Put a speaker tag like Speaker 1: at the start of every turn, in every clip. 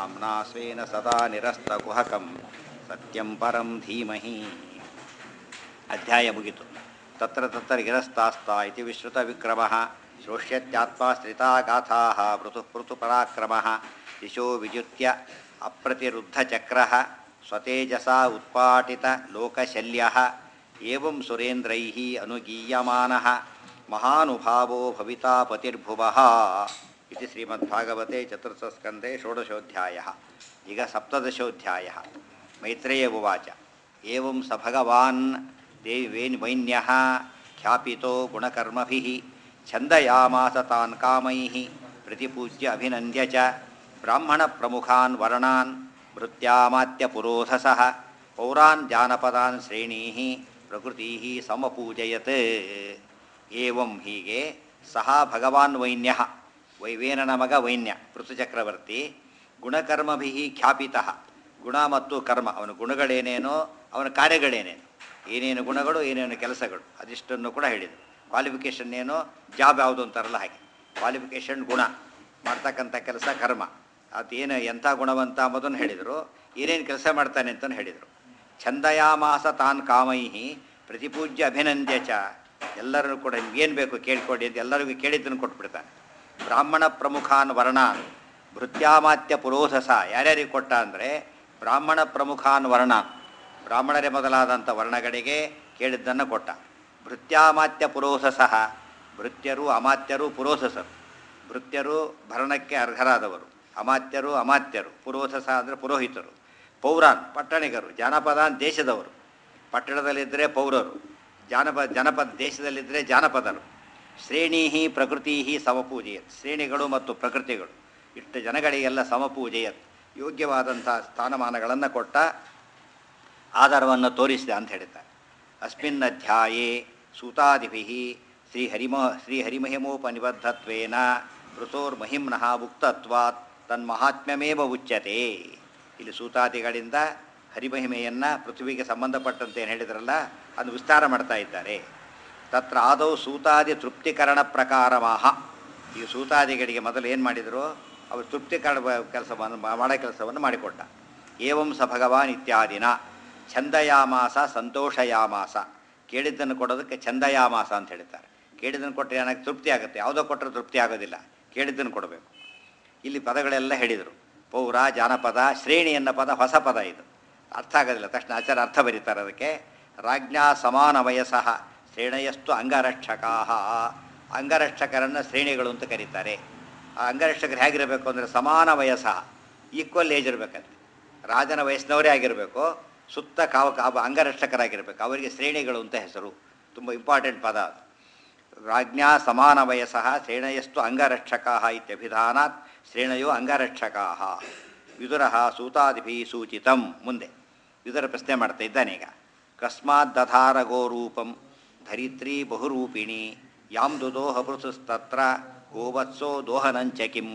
Speaker 1: नाम्ना स्वेन सदा निरस्तकुहकं सत्यं परं धीमहि ಅಧ್ಯಾಯ ಮುಗಿತು ತತ್ರ ತತ್ರ ಗಿರಸ್ತಾಸ್ತ ಇತಿ ವಿಶ್ರುತವಿಕ್ರಮಃ ಶ್ರೋಷ್ಯತ್ಯಾತ್ಮಾಶ್ರಿತಾ ಗಾಥಾಃ ಪೃಥುಃ ಪೃಥುಪರಾಕ್ರಮಃ ದಿಶೋ ವಿದ್ಯುತ್ಯ ಅಪ್ರತಿರುದ್ಧಚಕ್ರಃ ಸ್ವತೇಜಸಾ ಉತ್ಪಾಟಿತ ಲೋಕಶಲ್ಯಃ ಏವಂ ಸುರೇಂದ್ರೈಃ ಅನುಗೀಯಮಾನಃ ಮಹಾನುಭಾವೋ ಭವಿತಾ ಪತಿರ್ಭುವಃ ಇತಿ ಶ್ರೀಮದ್ಭಾಗವತೆ ಚತುರ್ಥಸ್ಕಂಧೆ ಷೋಡಶೋಧ್ಯಾಯಃ ಈಗ ಸಪ್ತದಶೋಧ್ಯಾಯಃ ಮೈತ್ರೇಯ ಉವಾಚ ಏವಂ ಸ ಭಗವಾನ್ ದೇವೇನ್ ವೈನ್ಯಃ ಖ್ಯಾಪಿತೋ ಗುಣಕರ್ಮಭಿः ಛಂದಯಾಮಾಸ ತಾನ್ ಕಾಮೈः ಪ್ರತಿಪೂಜ್ಯ ಅಭಿನಂದ್ಯ ಚ ಬ್ರಾಹ್ಮಣಪ್ರಮುಖಾನ್ ವರ್ಣಾನ್ ಭೃತ್ಯಾಮಾತ್ಯಪುರೋಧಸಃ ಪೌರಾನ್ ಜಾನಪದಾನ್ ಶ್ರೇಣೀः ಪ್ರಕೃತೀः ಸಮಪೂಜಯತ್ ಏವಂ ಹೀಗೆ ಸಹ ಭಗವಾನ್ ವೈನ್ಯಃ ವೈವೇನನ ಮಗ ವೈನ್ಯ ಪೃಥುಚಕ್ರವರ್ತಿ ಗುಣಕರ್ಮಭಿ ಖ್ಯಾಪಿತಃ ಗುಣ ಮತ್ತು ಕರ್ಮ ಅವನ ಗುಣಗಳೇನೇನೋ ಅವನ ಕಾರ್ಯಗಳೇನೇನು ಏನೇನು ಗುಣಗಳು ಏನೇನು ಕೆಲಸಗಳು ಅದಿಷ್ಟನ್ನು ಕೂಡ ಹೇಳಿದರು ಕ್ವಾಲಿಫಿಕೇಷನ್ ಏನೋ ಜಾಬ್ ಯಾವುದು ಅಂತಾರಲ್ಲ ಹಾಗೆ ಕ್ವಾಲಿಫಿಕೇಷನ್ ಗುಣ ಮಾಡ್ತಕ್ಕಂಥ ಕೆಲಸ ಕರ್ಮ ಅದೇನು ಎಂಥ ಗುಣವಂತ ಅಂಬೋದನ್ನು ಹೇಳಿದರು ಏನೇನು ಕೆಲಸ ಮಾಡ್ತಾನೆ ಅಂತಲೂ ಹೇಳಿದರು ಛಂದಯಾಮಾಸ ತಾನ್ ಕಾಮೈಹಿ ಪ್ರತಿಪೂಜ್ಯ ಅಭಿನಂದ್ಯ ಚ ಎಲ್ಲರನ್ನು ಕೂಡ ಏನು ಬೇಕು ಕೇಳ್ಕೊಡಿ ಅಂತ ಎಲ್ಲರಿಗೂ ಕೇಳಿದ್ದನ್ನು ಕೊಟ್ಬಿಡ್ತಾನೆ ಬ್ರಾಹ್ಮಣ ಪ್ರಮುಖಾನ್ ವರ್ಣಾನ್ ಭೃತ್ಯಾಮಾತ್ಯ ಪುರೋಧಸ ಯಾರ್ಯಾರಿಗೆ ಕೊಟ್ಟ ಅಂದರೆ ಬ್ರಾಹ್ಮಣ ಪ್ರಮುಖಾನ್ ವರ್ಣಾನ್ ಬ್ರಾಹ್ಮಣರೇ ಮೊದಲಾದಂಥ ವರ್ಣಗಳಿಗೆ ಕೇಳಿದ್ದನ್ನು ಕೊಟ್ಟ ಭೃತ್ಯಾಮಾತ್ಯ ಪುರೋಧಸಃ ಭೃತ್ಯರು ಅಮಾತ್ಯರು ಪುರೋಧಸರು ಭೃತ್ಯರು ಭರಣಕ್ಕೆ ಅರ್ಹರಾದವರು ಅಮಾತ್ಯರು ಅಮಾತ್ಯರು ಪುರೋಧಸ ಅಂದರೆ ಪುರೋಹಿತರು ಪೌರಾನ್ ಪಟ್ಟಣಿಗರು ಜಾನಪದಾನ್ ದೇಶದವರು ಪಟ್ಟಣದಲ್ಲಿದ್ದರೆ ಪೌರರು ಜಾನಪದ ಜನಪದ ದೇಶದಲ್ಲಿದ್ದರೆ ಜಾನಪದರು ಶ್ರೇಣೀಹಿ ಪ್ರಕೃತಿ ಸಮಪೂಜೆಯತ್ ಶ್ರೇಣಿಗಳು ಮತ್ತು ಪ್ರಕೃತಿಗಳು ಇಷ್ಟು ಜನಗಳಿಗೆಲ್ಲ ಸಮಪೂಜೆಯತ್ ಯೋಗ್ಯವಾದಂಥ ಸ್ಥಾನಮಾನಗಳನ್ನು ಕೊಟ್ಟ ಆಧಾರವನ್ನು ತೋರಿಸಿದೆ ಅಂತ ಹೇಳ್ತಾರೆ ಅಸ್ಮಿನ್ ಅಧ್ಯಾಯೇ ಸೂತಾದಿಭಿ ಶ್ರೀಹರಿಮ ಶ್ರೀಹರಿಮಹಿಮೋಪನಿಬದ್ಧತ್ವೇನ ಋತೋರ್ಮಹಿಮ್ನಃ ಉಕ್ತತ್ವಾತ್ ತನ್ಮಹಾತ್ಮ್ಯಮೇವ ಉಚ್ಯತೆ ಇಲ್ಲಿ ಸೂತಾದಿಗಳಿಂದ ಹರಿಮಹಿಮೆಯನ್ನು ಪೃಥ್ವಿಗೆ ಸಂಬಂಧಪಟ್ಟಂತೆ ಏನು ಹೇಳಿದ್ರಲ್ಲ ಅದು ವಿಸ್ತಾರ ಮಾಡ್ತಾ ಇದ್ದಾರೆ ತತ್ರ ಆದೌ ಸೂತಾದಿ ತೃಪ್ತಿಕರಣ ಪ್ರಕಾರಮಾಹ ಈ ಸೂತಾದಿಗಳಿಗೆ ಮೊದಲು ಏನು ಮಾಡಿದರು ಅವರು ತೃಪ್ತಿಕರಣ ಕೆಲಸವನ್ನು ಮಾಡೋ ಕೆಲಸವನ್ನು ಮಾಡಿಕೊಟ್ಟ ಏವಂ ಸ ಭಗವಾನ್ ಇತ್ಯಾದಿನ ಛಂದಯಾಮಾಸ ಸಂತೋಷಯಾಮಾಸ ಕೇಳಿದ್ದನ್ನು ಕೊಡೋದಕ್ಕೆ ಛಂದಯಾಮಾಸ ಅಂತ ಹೇಳ್ತಾರೆ ಕೇಳಿದ್ದನ್ನು ಕೊಟ್ಟರೆ ಏನಾಗಿ ತೃಪ್ತಿ ಆಗುತ್ತೆ ಯಾವುದೋ ಕೊಟ್ಟರೆ ತೃಪ್ತಿ ಆಗೋದಿಲ್ಲ ಕೇಳಿದ್ದನ್ನು ಕೊಡಬೇಕು ಇಲ್ಲಿ ಪದಗಳೆಲ್ಲ ಹೇಳಿದರು ಪೌರ ಜಾನಪದ ಶ್ರೇಣಿ ಎನ್ನ ಪದ ಹೊಸ ಪದ ಇದು ಅರ್ಥ ಆಗೋದಿಲ್ಲ ತಕ್ಷಣ ಆಚಾರ ಅರ್ಥ ಬರೀತಾರೆ ಅದಕ್ಕೆ ರಾಜ್ಞಾ ಸಮಾನ ವಯಸ್ಸಃ ಶ್ರೇಣಯಸ್ತು ಅಂಗರಕ್ಷಕಾ ಅಂಗರಕ್ಷಕರನ್ನು ಶ್ರೇಣಿಗಳು ಅಂತ ಕರೀತಾರೆ ಆ ಅಂಗರಕ್ಷಕರು ಹೇಗಿರಬೇಕು ಅಂದರೆ ಸಮಾನ ವಯಸ್ಸ ಈಕ್ವಲ್ ಏಜ್ ಇರಬೇಕಂತೆ ರಾಜನ ವಯಸ್ಸಿನವರೇ ಆಗಿರಬೇಕು ಸುತ್ತ ಕಾವ ಕಾವ ಅಂಗರಕ್ಷಕರಾಗಿರಬೇಕು ಅವರಿಗೆ ಶ್ರೇಣಿಗಳು ಅಂತ ಹೆಸರು ತುಂಬ ಇಂಪಾರ್ಟೆಂಟ್ ಪದ ಅದು ರಾಜ್ಞಾ ಸಮಾನ ವಯಸ್ಸಃ ಶ್ರೇಣಯಸ್ತು ಅಂಗರಕ್ಷಕಾ ಇತ್ಯಭಿಧಾನಾತ್ ಶ್ರೇಣಯೋ ಅಂಗರಕ್ಷಕಾ ವಿದುರ ಸೂತಾದಿಭಿ ಸೂಚಿತಂ ಮುಂದೆ ವಿದುರ ಪ್ರಶ್ನೆ ಮಾಡ್ತಾ ಇದ್ದಾನೀಗ ಕಸ್ಮಾತ್ ದಧಾರ ಗೋರೂಪಂ ಧರಿತ್ರಿ ಬಹುರೂಪಿಣಿ ಯಾಂ ದುದೋಹ ಪೃಥುಸ್ತತ್ರ ಗೋವತ್ಸೋ ದೋಹನಂಚ ಕಿಂ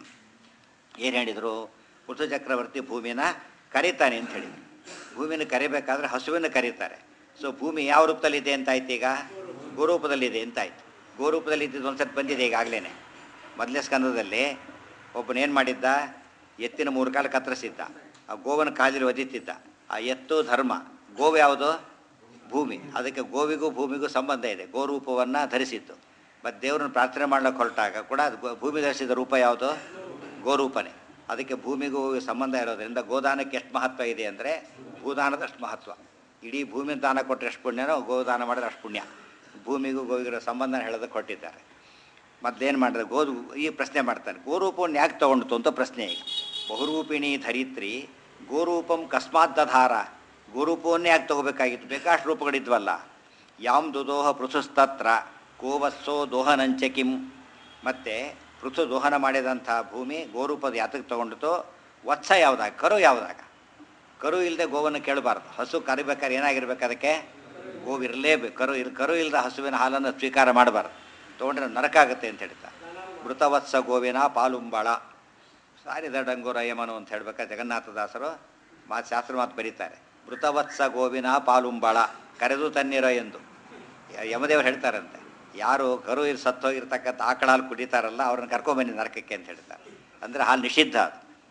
Speaker 1: ಏನು ಹೇಳಿದರು ಪೃಥು ಚಕ್ರವರ್ತಿ ಭೂಮಿನ ಕರೀತಾನೆ ಅಂತ ಹೇಳಿದರು ಭೂಮಿನ ಕರಿಬೇಕಾದ್ರೆ ಹಸುವಿನ ಕರೀತಾರೆ ಸೊ ಭೂಮಿ ಯಾವ ರೂಪದಲ್ಲಿದೆ ಅಂತ ಆಯ್ತು ಈಗ ಗೋರೂಪದಲ್ಲಿದೆ ಅಂತ ಆಯ್ತು ಗೋರೂಪದಲ್ಲಿ ಇದ್ದಿದ್ದು ಒಂದು ಸತಿ ಬಂದಿದೆ ಈಗಾಗಲೇ ಮೊದಲನೇ ಸ್ಕಂದದಲ್ಲಿ ಒಬ್ಬನೇನು ಮಾಡಿದ್ದ ಎತ್ತಿನ ಮೂರು ಕಾಲು ಕತ್ತರಿಸಿದ್ದ ಆ ಗೋವನ ಕಾಲಿൽ ಒದಿತಿದ್ದ ಆ ಎತ್ತು ಧರ್ಮ ಗೋವು ಯಾವುದು ಭೂಮಿ ಅದಕ್ಕೆ ಗೋವಿಗೂ ಭೂಮಿಗೂ ಸಂಬಂಧ ಇದೆ ಗೋರೂಪವನ್ನು ಧರಿಸಿತ್ತು ಮತ್ತು ದೇವ್ರನ್ನ ಪ್ರಾರ್ಥನೆ ಮಾಡ್ಲಿಕ್ಕೆ ಹೊರಟಾಗ ಕೂಡ ಅದು ಗೋ- ಭೂಮಿ ಧರಿಸಿದ ರೂಪ ಯಾವುದು ಗೋರೂಪನೇ ಅದಕ್ಕೆ ಭೂಮಿಗೂ ಸಂಬಂಧ ಇರೋದ್ರಿಂದ ಗೋದಾನಕ್ಕೆ ಎಷ್ಟು ಮಹತ್ವ ಇದೆ ಅಂದರೆ ಭೂದಾನದಷ್ಟು ಮಹತ್ವ ಇಡೀ ಭೂಮಿ ದಾನ ಕೊಟ್ಟರೆ ಎಷ್ಟು ಪುಣ್ಯನೋ ಗೋದಾನ ಮಾಡಿದ್ರೆ ಅಷ್ಟು ಪುಣ್ಯ ಭೂಮಿಗೂ ಗೋವಿಗಿರೋ ಸಂಬಂಧ ಹೇಳೋದಕ್ಕೆ ಕೊಟ್ಟಿದ್ದಾರೆ ಮೊದಲೇನು ಮಾಡಿದ್ರೆ ಗೋದು ಈ ಪ್ರಶ್ನೆ ಮಾಡ್ತಾನೆ ಗೋರೂಪವನ್ನು ಯಾಕೆ ತೊಗೊಂಡಿತು ಅಂತ ಪ್ರಶ್ನೆ ಈಗ ಬಹುರೂಪಿಣಿ ಧರಿತ್ರಿ ಗೋರೂಪಂ ಕಸ್ಮಾತ್ ದಧಾರ ಗೋರೂಪವನ್ನೇ ಯಾಕೆ ತಗೋಬೇಕಾಗಿತ್ತು ಬೇಕಾಷ್ಟು ರೂಪಗಳಿದ್ವಲ್ಲ ಯಾಮ್ ದುದೋಹ ಪೃಥುಸ್ತತ್ರ ಗೋವತ್ಸೋ ದೋಹನಂಚ ಕಿಂ ಮತ್ತು ಪೃಥು ದೋಹನ ಮಾಡಿದಂಥ ಭೂಮಿ ಗೋರೂಪದ ಯಾತಕ್ಕೆ ತೊಗೊಂಡಿತು ವತ್ಸ ಯಾವುದಾಗ ಕರು ಯಾವುದಾಗ ಕರು ಇಲ್ಲದೆ ಗೋವನ್ನು ಕೇಳಬಾರ್ದು ಹಸು ಕರಿಬೇಕಾದ್ರೆ ಏನಾಗಿರ್ಬೇಕು ಅದಕ್ಕೆ ಗೋವು ಇರಲೇಬೇಕು ಕರು ಇರ್ ಕರು ಇಲ್ಲದ ಹಸುವಿನ ಹಾಲನ್ನು ಸ್ವೀಕಾರ ಮಾಡಬಾರ್ದು ತೊಗೊಂಡ್ರೆ ನರಕ ಆಗುತ್ತೆ ಅಂತ ಹೇಳ್ತಾರೆ ಮೃತವತ್ಸ ಗೋವಿನ ಪಾಲುಂಬಾಳ ಸಾರಿದ ಡಂಗೂರ ಯಮನು ಅಂತ ಹೇಳ್ಬೇಕಾದ್ರೆ ಜಗನ್ನಾಥದಾಸರು ಮಾತು ಶಾಸ್ತ್ರ ಮಾತು ಬರೀತಾರೆ ಮೃತವತ್ಸ ಗೋವಿನ ಪಾಲುಂಬಾಳ ಕರೆದು ತನ್ನಿರೋ ಎಂದು ಯ- ಯಮದೇವರು ಹೇಳ್ತಾರಂತೆ ಯಾರು ಕರು ಇರ್ ಸತ್ತೋಗಿರ್ತಕ್ಕಂಥ ಆಕಳ ಹಾಲು ಕುಡಿತಾರಲ್ಲ ಅವ್ರನ್ನ ಕರ್ಕೊಂಬನ್ನಿ ನರಕಕ್ಕೆ ಅಂತ ಹೇಳ್ತಾರೆ ಅಂದರೆ ಹಾಲು ನಿಷಿದ್ಧ ಅದು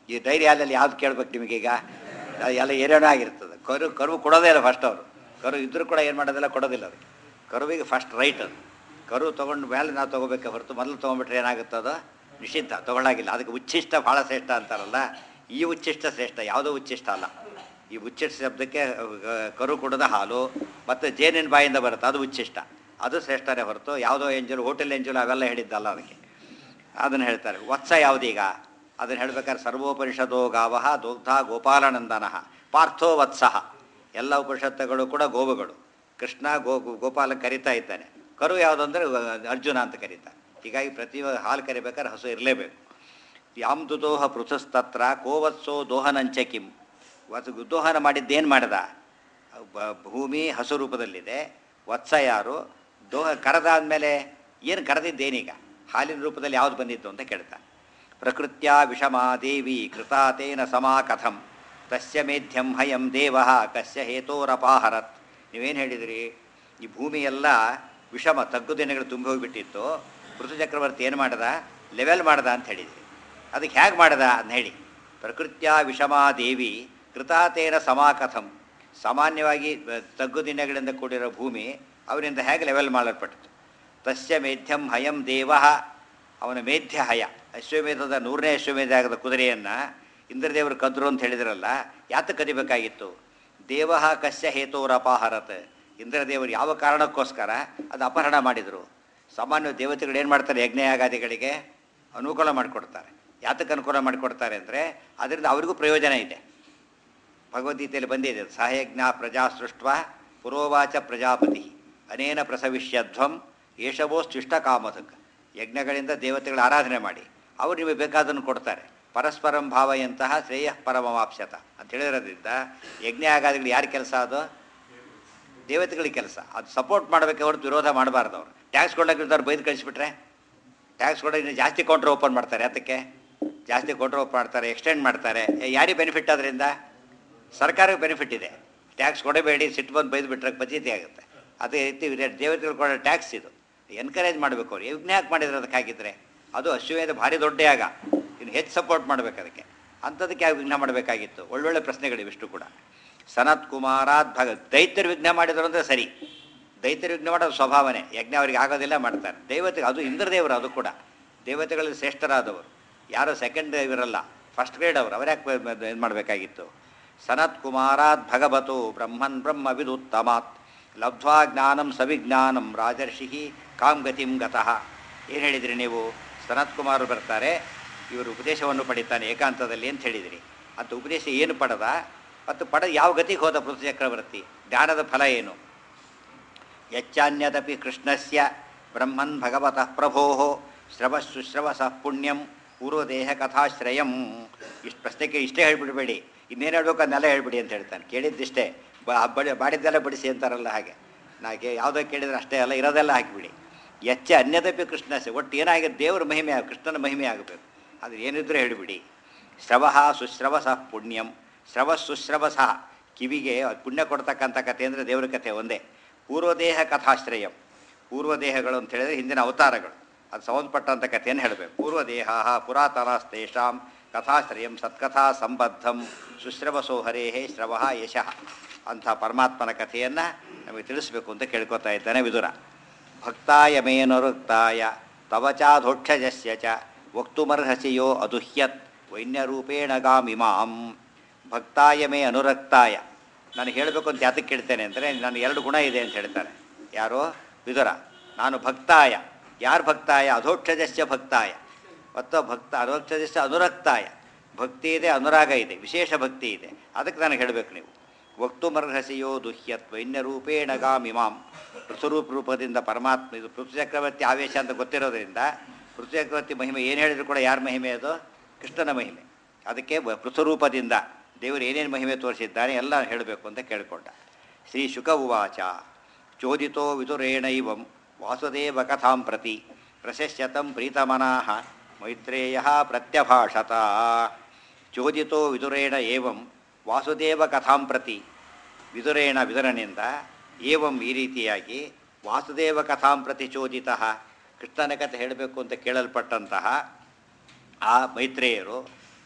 Speaker 1: ಈ ಡೈರಿ ಹಾಲಲ್ಲಿ ಯಾವ್ದು ಕೇಳ್ಬೇಕು ನಿಮಗೀಗ ಅದು ಎಲ್ಲ ಏನೇನೋ ಆಗಿರ್ತದೆ ಕರು ಕರು ಕೊಡೋದೇ ಇಲ್ಲ ಫಸ್ಟ್ ಅವರು ಕರು ಇದ್ರೂ ಕೂಡ ಏನು ಮಾಡೋದಿಲ್ಲ ಕೊಡೋದಿಲ್ಲ ಅದಕ್ಕೆ ಕರುವಿಗೆ ಫಸ್ಟ್ ರೈಟ್ ಅದು ಕರು ತೊಗೊಂಡು ಮೇಲೆ ನಾವು ತೊಗೋಬೇಕೆ ಹೊರತು ಮೊದಲು ತೊಗೊಂಡ್ಬಿಟ್ರೆ ಏನಾಗುತ್ತೆ ಅದು ನಿಷಿದ್ಧ ತೊಗೊಳ್ಳಾಗಿಲ್ಲ ಅದಕ್ಕೆ ಉಚ್ಚಿಷ್ಟ ಭಾಳ ಶ್ರೇಷ್ಠ ಅಂತಾರಲ್ಲ ಈ ಉಚ್ಚಿಷ್ಟ ಶ್ರೇಷ್ಠ ಯಾವುದೋ ಉಚ್ಚಿಷ್ಟ ಅಲ್ಲ ಈ ಉಚ್ಚಿಷ್ಟ ಶಬ್ದಕ್ಕೆ ಅಹ್, ಕರು ಕುಡದ ಹಾಲು ಮತ್ತು ಜೇನಿನ ಬಾಯಿಂದ ಬರುತ್ತೆ ಅದು ಉಚ್ಚಿಷ್ಟ ಅದು ಶ್ರೇಷ್ಠನೇ ಹೊರತು ಯಾವುದೋ ಎಂಜಲು ಹೋಟೆಲ್ ಎಂಜಲು ಅವೆಲ್ಲ ಹೇಳಿದ್ದಲ್ಲ ಅದಕ್ಕೆ ಅದನ್ನು ಹೇಳ್ತಾರೆ ವತ್ಸ ಯಾವುದೀಗ ಅದನ್ನು ಹೇಳ್ಬೇಕಾದ್ರೆ ಸರ್ವೋಪನಿಷದೋ ಗಾವಹ ದೋಗ್ಧ ಗೋಪಾಲನಂದನ ಪಾರ್ಥೋ ವತ್ಸಃ ಎಲ್ಲ ಉಪನಿಷತ್ತುಗಳು ಕೂಡ ಗೋವುಗಳು ಕೃಷ್ಣ ಗೋ ಗೋಪಾಲ ಕರಿತಾ ಇದ್ದಾನೆ ಕರು ಯಾವುದು ಅಂದರೆ ಅರ್ಜುನ ಅಂತ ಕರೀತಾರೆ ಹೀಗಾಗಿ ಪ್ರತಿ ಹಾಲು ಕರಿಬೇಕಾದ್ರೆ ಹಸು ಇರಲೇಬೇಕು ಯಾಮ್ ದುದೋಹ ಪೃಥಸ್ತತ್ರ ಕೋವತ್ಸೋ ದೋಹನಂಚ ಕಿಂ ವತ್ಸ ದೋಹನ ಮಾಡಿದ್ದೇನು ಮಾಡ್ದ ಬ- ಭೂಮಿ ಹಸು ರೂಪದಲ್ಲಿದೆ ವತ್ಸ ಯಾರು ದೋಹ ಕರೆದಾದ್ಮೇಲೆ ಏನು ಕರೆದಿದ್ದೇನೀಗ ಹಾಲಿನ ರೂಪದಲ್ಲಿ ಯಾವುದು ಬಂದಿತ್ತು ಅಂತ ಕೇಳ್ತಾನೆ ಪ್ರಕೃತ್ಯ ವಿಷಮಾ ದೇವಿ ಕೃತಾತೇನ ಸಮಾ ಕಥಂ ತಸ್ಯ ಮೇಧ್ಯಂ ಹಯಂ ದೇವ ಕಸ್ಯ ಹೇತೋರಪಾಹರತ್ ನೀವೇನು ಹೇಳಿದ್ರಿ ಈ ಭೂಮಿ ಎಲ್ಲ ವಿಷಮ ತಗ್ಗು ದಿನಗಳು ತುಂಬಿ ಹೋಗಿಬಿಟ್ಟಿತ್ತು ಪೃಥು ಚಕ್ರವರ್ತಿ ಏನು ಮಾಡ್ದ ಲೆವೆಲ್ ಮಾಡ್ದ ಅಂತ ಹೇಳಿದ್ರಿ ಅದಕ್ಕೆ ಹೇಗೆ ಮಾಡ್ದ ಅಂತ ಹೇಳಿ ಪ್ರಕೃತ್ಯ ವಿಷಮಾ ದೇವಿ ಕೃತಾತೇನ ಸಮಾಕಥಂ ಸಾಮಾನ್ಯವಾಗಿ ಬ- ತಗ್ಗು ದಿನಗಳಿಂದ ಕೂಡಿರೋ ಭೂಮಿ ಅವರಿಂದ ಹೇಗೆ ಲೆವೆಲ್ ಮಾಡಲ್ಪಟ್ಟಿತು ತಸ್ಯ ಮೇಧ್ಯಂ ಹಯಂ ದೇವ ಅವನ ಮೇಧ್ಯ ಹಯ ಅಶ್ವಮೇಧದ ನೂರನೇ ಅಶ್ವಮೇಧ ಆಗದ ಕುದುರೆಯನ್ನು ಇಂದ್ರದೇವರು ಕದ್ರು ಅಂತ ಹೇಳಿದ್ರಲ್ಲ ಯಾತಕ್ಕೆ ಕದಿಬೇಕಾಗಿತ್ತು ದೇವ ಕಸ್ಯ ಹೇತೋರಪಾಹರತ್ ಇಂದ್ರದೇವರು ಯಾವ ಕಾರಣಕ್ಕೋಸ್ಕರ ಅದು ಅಪಹರಣ ಮಾಡಿದರು ಸಾಮಾನ್ಯ ದೇವತೆಗಳು ಏನು ಮಾಡ್ತಾರೆ ಯಜ್ಞಯಾಗಾದಿಗಳಿಗೆ ಅನುಕೂಲ ಮಾಡಿಕೊಡ್ತಾರೆ ಯಾತಕ್ಕೆ ಅನುಕೂಲ ಮಾಡಿಕೊಡ್ತಾರೆ ಅಂದರೆ ಅದರಿಂದ ಅವರಿಗೂ ಪ್ರಯೋಜನ ಇದೆ ಭಗವದ್ಗೀತೆಯಲ್ಲಿ ಬಂದಿದೆ ಸಹಯಜ್ಞ ಪ್ರಜಾ ಸೃಷ್ಟ ಪುರೋವಾಚ ಪ್ರಜಾಪತಿ ಅನೇನ ಪ್ರಸವಿಷ್ಯಧ್ವಂ ಏಷವೋಸ್ತಿಷ್ಟ ಕಾಮಧಕ್ ಯಜ್ಞಗಳಿಂದ ದೇವತೆಗಳ ಆರಾಧನೆ ಮಾಡಿ ಅವರು ನಿಮಗೆ ಬೇಕಾದನ್ನು ಕೊಡ್ತಾರೆ ಪರಸ್ಪರಂ ಭಾವಯಂತಹ ಶ್ರೇಯ ಪರಮವಾಪ್ಸ್ಯತ ಅಂತ ಹೇಳಿರೋದ್ರಿಂದ ಯಜ್ಞ ಆಗಾದಿಗಳು ಯಾರ ಕೆಲಸ ಅದು ದೇವತೆಗಳಿಗೆ ಕೆಲಸ ಅದು ಸಪೋರ್ಟ್ ಮಾಡಬೇಕೆ ಹೊರತು ವಿರೋಧ ಮಾಡಬಾರ್ದು ಅವರು ಟ್ಯಾಕ್ಸ್ ಕೊಡೋಕ್ಕಿದ್ದವ್ರು ಬೈದು ಕಳಿಸ್ಬಿಟ್ರೆ ಟ್ಯಾಕ್ಸ್ ಕೊಡೋ ಇನ್ನು ಜಾಸ್ತಿ ಕೌಂಟ್ರ್ ಓಪನ್ ಮಾಡ್ತಾರೆ ಅದಕ್ಕೆ ಜಾಸ್ತಿ ಕೌಂಟ್ರ್ ಓಪನ್ ಮಾಡ್ತಾರೆ ಎಕ್ಸ್ಟೆಂಡ್ ಮಾಡ್ತಾರೆ ಯಾರಿಗೆ ಬೆನಿಫಿಟ್ ಅದರಿಂದ ಸರ್ಕಾರಕ್ಕೆ ಬೆನಿಫಿಟ್ ಇದೆ ಟ್ಯಾಕ್ಸ್ ಕೊಡಬೇಡಿ ಸಿಟ್ಟು ಬಂದು ಬೈದು ಬಿಟ್ರೆ ಪದ್ಧತಿ ಆಗುತ್ತೆ ಅದೇ ರೀತಿ ಇವ್ರು ದೇವತೆಗಳು ಕೊಡೋ ಟ್ಯಾಕ್ಸ್ ಇದು ಎನ್ಕರೇಜ್ ಮಾಡಬೇಕು ಅವ್ರು ಯಜ್ಞ ಯಾಕೆ ಮಾಡಿದ್ರೆ ಅದಕ್ಕೆ ಹಾಕಿದ್ರೆ ಅದು ಅಶ್ವಮೇಧ ಭಾರಿ ದೊಡ್ಡ ಯಾಗ ಇನ್ನು ಹೆಚ್ಚು ಸಪೋರ್ಟ್ ಮಾಡಬೇಕು ಅದಕ್ಕೆ ಅಂಥದಕ್ಕೆ ಯಾಕೆ ವಿಘ್ನ ಮಾಡಬೇಕಾಗಿತ್ತು ಒಳ್ಳೊಳ್ಳೆ ಪ್ರಶ್ನೆಗಳಿವೆ ಇಷ್ಟು ಕೂಡ ಸನತ್ ಕುಮಾರಾತ್ ಭಗ ದೈತ್ಯರು ವಿಘ್ನ ಮಾಡಿದ್ರು ಅಂದರೆ ಸರಿ ದೈತ್ಯರು ವಿಘ್ನ ಮಾಡೋದು ಸ್ವಭಾವನೆ ಯಜ್ಞ ಅವರಿಗೆ ಆಗೋದಿಲ್ಲ ಮಾಡ್ತಾರೆ ದೇವತೆ ಅದು ಇಂದ್ರದೇವರು ಅದು ಕೂಡ ದೇವತೆಗಳಲ್ಲಿ ಶ್ರೇಷ್ಠರಾದವರು ಯಾರು ಸೆಕೆಂಡ್ ಇವರಲ್ಲ ಫಸ್ಟ್ ಗ್ರೇಡ್ ಅವರು ಅವರ್ಯಾಕೆ ಏನು ಮಾಡಬೇಕಾಗಿತ್ತು ಸನತ್ ಕುಮಾರಾತ್ ಭಗವತು ಬ್ರಹ್ಮನ್ ಬ್ರಹ್ಮ ವಿದುತ್ತಮಾತ್ ಲಬ್ಧ್ವಾ ಜ್ಞಾನಂ ಸವಿಜ್ಞಾನಂ ರಾಜರ್ಷಿ ಕಾಂ ಗತಿಂ ಗತಃ ಏನು ಹೇಳಿದ್ರಿ ನೀವು ಸನತ್ ಕುಮಾರ್ ಬರ್ತಾರೆ ಇವರು ಉಪದೇಶವನ್ನು ಪಡಿತಾನೆ ಏಕಾಂತದಲ್ಲಿ ಅಂತ ಹೇಳಿದಿರಿ ಅಂತ ಉಪದೇಶ ಏನು ಪಡೆದ ಮತ್ತು ಪಡೆದ ಯಾವ ಗತಿಗೆ ಹೋದ ಪೃಥ್ವಿ ಚಕ್ರವರ್ತಿ ಜ್ಞಾನದ ಫಲ ಏನು ಯಚ್ಚಾನ್ಯದಪಿ ಕೃಷ್ಣಸ್ಯ ಬ್ರಹ್ಮನ್ ಭಗವತಃ ಪ್ರಭೋ ಶ್ರವಶುಶ್ರವಸಃ ಪುಣ್ಯಂ ಪೂರ್ವದೇಹ ಕಥಾಶ್ರಯಂ ಇಷ್ಟು ಪ್ರಶ್ನೆಗೆ ಇಷ್ಟೇ ಹೇಳ್ಬಿಡ್ಬೇಡಿ ಇನ್ನೇನು ಹೇಳ್ಬೇಕು ಅದನ್ನೆಲ್ಲ ಹೇಳ್ಬಿಡಿ ಅಂತ ಹೇಳ್ತಾನೆ ಕೇಳಿದ್ದಿಷ್ಟೇ ಬ ಬಡಿ ಬಾಡಿದ್ದೆಲ್ಲ ಬಡಿಸಿ ಅಂತಾರಲ್ಲ ಹಾಗೆ ನಾಗೆ ಯಾವುದೋ ಕೇಳಿದ್ರೆ ಅಷ್ಟೇ ಅಲ್ಲ ಇರೋದೆಲ್ಲ ಹಾಕಿಬಿಡಿ ಎಚ್ಚ ಅನ್ಯದಪಿ ಕೃಷ್ಣಸ್ಯ ಒಟ್ಟು ಏನಾಗಿದೆ ದೇವರ ಮಹಿಮೆ ಆಗ ಕೃಷ್ಣನ ಮಹಿಮೆ ಆಗಬೇಕು ಅದು ಏನಿದ್ರೂ ಹೇಳಿಬಿಡಿ ಶ್ರವಃ ಸುಶ್ರವಸಃ ಪುಣ್ಯಂ ಶ್ರವ ಸುಶ್ರವಸಃ ಕಿವಿಗೆ ಪುಣ್ಯ ಕೊಡ್ತಕ್ಕಂಥ ಕಥೆ ಅಂದರೆ ದೇವರ ಕಥೆ ಒಂದೇ ಪೂರ್ವದೇಹ ಕಥಾಶ್ರಯಂ ಪೂರ್ವದೇಹಗಳು ಅಂತ ಹೇಳಿದ್ರೆ ಹಿಂದಿನ ಅವತಾರಗಳು ಅದು ಸಂಬಂಧಪಟ್ಟಂಥ ಕಥೆಯನ್ನು ಹೇಳಬೇಕು ಪೂರ್ವದೇಹ ಪುರಾತನಸ್ತೇಷಾಂ ಕಥಾಶ್ರಯಂ ಸತ್ಕಥಾ ಸಂಬದ್ಧಂ ಸುಶ್ರವಸೋ ಹರೇಹೇ ಶ್ರವಃ ಯಶಃ ಅಂಥ ಪರಮಾತ್ಮನ ಕಥೆಯನ್ನು ನಮಗೆ ತಿಳಿಸ್ಬೇಕು ಅಂತ ಕೇಳ್ಕೊತಾ ಇದ್ದಾನೆ ವಿದುರ ಭಕ್ತಾಯ ಮೇನುರುಕ್ತಾಯ ತವ ಚಾಧೋಕ್ಷಜಸ್ಯ ಚ ವಕ್ತುಮರ್ಹಸಿಯೋ ಅದುಹ್ಯತ್ ವೈನ್ಯರೂಪೇಣ ಗಾಮಿಮಾಂ ಭಕ್ತಾಯ ಮೇ ಅನುರಕ್ತಾಯ ನಾನು ಹೇಳಬೇಕು ಅಂತ ಯಾತಕ್ಕೆ ಕೇಳ್ತೇನೆ ಅಂದರೆ ನಾನು ಎರಡು ಗುಣ ಇದೆ ಅಂತ ಹೇಳ್ತಾರೆ ಯಾರೋ ವಿದುರ ನಾನು ಭಕ್ತಾಯ ಯಾರು ಭಕ್ತಾಯ ಅಧೋಕ್ಷಜಸ್ಯ ಭಕ್ತಾಯ ಮತ್ತು ಭಕ್ತ ಅಧೋಕ್ಷಜಸ್ಯ ಅನುರಕ್ತಾಯ ಭಕ್ತಿ ಇದೆ ಅನುರಾಗ ಇದೆ ವಿಶೇಷ ಭಕ್ತಿ ಇದೆ ಅದಕ್ಕೆ ನನಗೆ ಹೇಳಬೇಕು ನೀವು ವಕ್ತುಮರ್ಹಸಿಯೋ ದುಹ್ಯತ್ ವೈನ್ಯರೂಪೇಣ ಗಾಮಿಮಾಂ ಪೃಥುರೂಪ ರೂಪದಿಂದ ಪರಮಾತ್ಮ ಇದು ಪೃಥ್ವಿ ಚಕ್ರವರ್ತಿ ಆವೇಶ ಅಂತ ಗೊತ್ತಿರೋದ್ರಿಂದ ಪೃಥ್ವಿ ಚಕ್ರವರ್ತಿ ಮಹಿಮೆ ಏನು ಹೇಳಿದ್ರು ಕೂಡ ಯಾರ ಮಹಿಮೆ ಅದು ಕೃಷ್ಣನ ಮಹಿಮೆ ಅದಕ್ಕೆ ಬ- ಪೃಥುರೂಪದಿಂದ ದೇವರು ಏನೇನು ಮಹಿಮೆ ತೋರಿಸಿದ್ದಾನೆ ಎಲ್ಲ ಹೇಳಬೇಕು ಅಂತ ಕೇಳಿಕೊಂಡ ಶ್ರೀ ಶುಕ ಉವಾಚ ಚೋದಿತೋ ವಿದುರೇಣೈವಂ ವಾಸುದೇವ ಕಥಾಂ ಪ್ರತಿ ಪ್ರಶಸ್ಯತಂ ಪ್ರೀತಮನಾಹ ಮೈತ್ರೇಯ ಪ್ರತ್ಯಭಾಷತ ಚೋದಿತೋ ವಿದುರೇಣ ಏವಂ ವಾಸುದೇವ ಕಥಾಂ ಪ್ರತಿ ವಿದುರೇಣ ವಿದುರನಿಂದ ಏವಂ ಈ ರೀತಿಯಾಗಿ ವಾಸುದೇವ ಕಥಾಂ ಪ್ರತಿ ಚೋದಿತ ಕೃಷ್ಣನ ಕಥೆ ಹೇಳಬೇಕು ಅಂತ ಕೇಳಲ್ಪಟ್ಟಂತಹ ಆ ಮೈತ್ರೇಯರು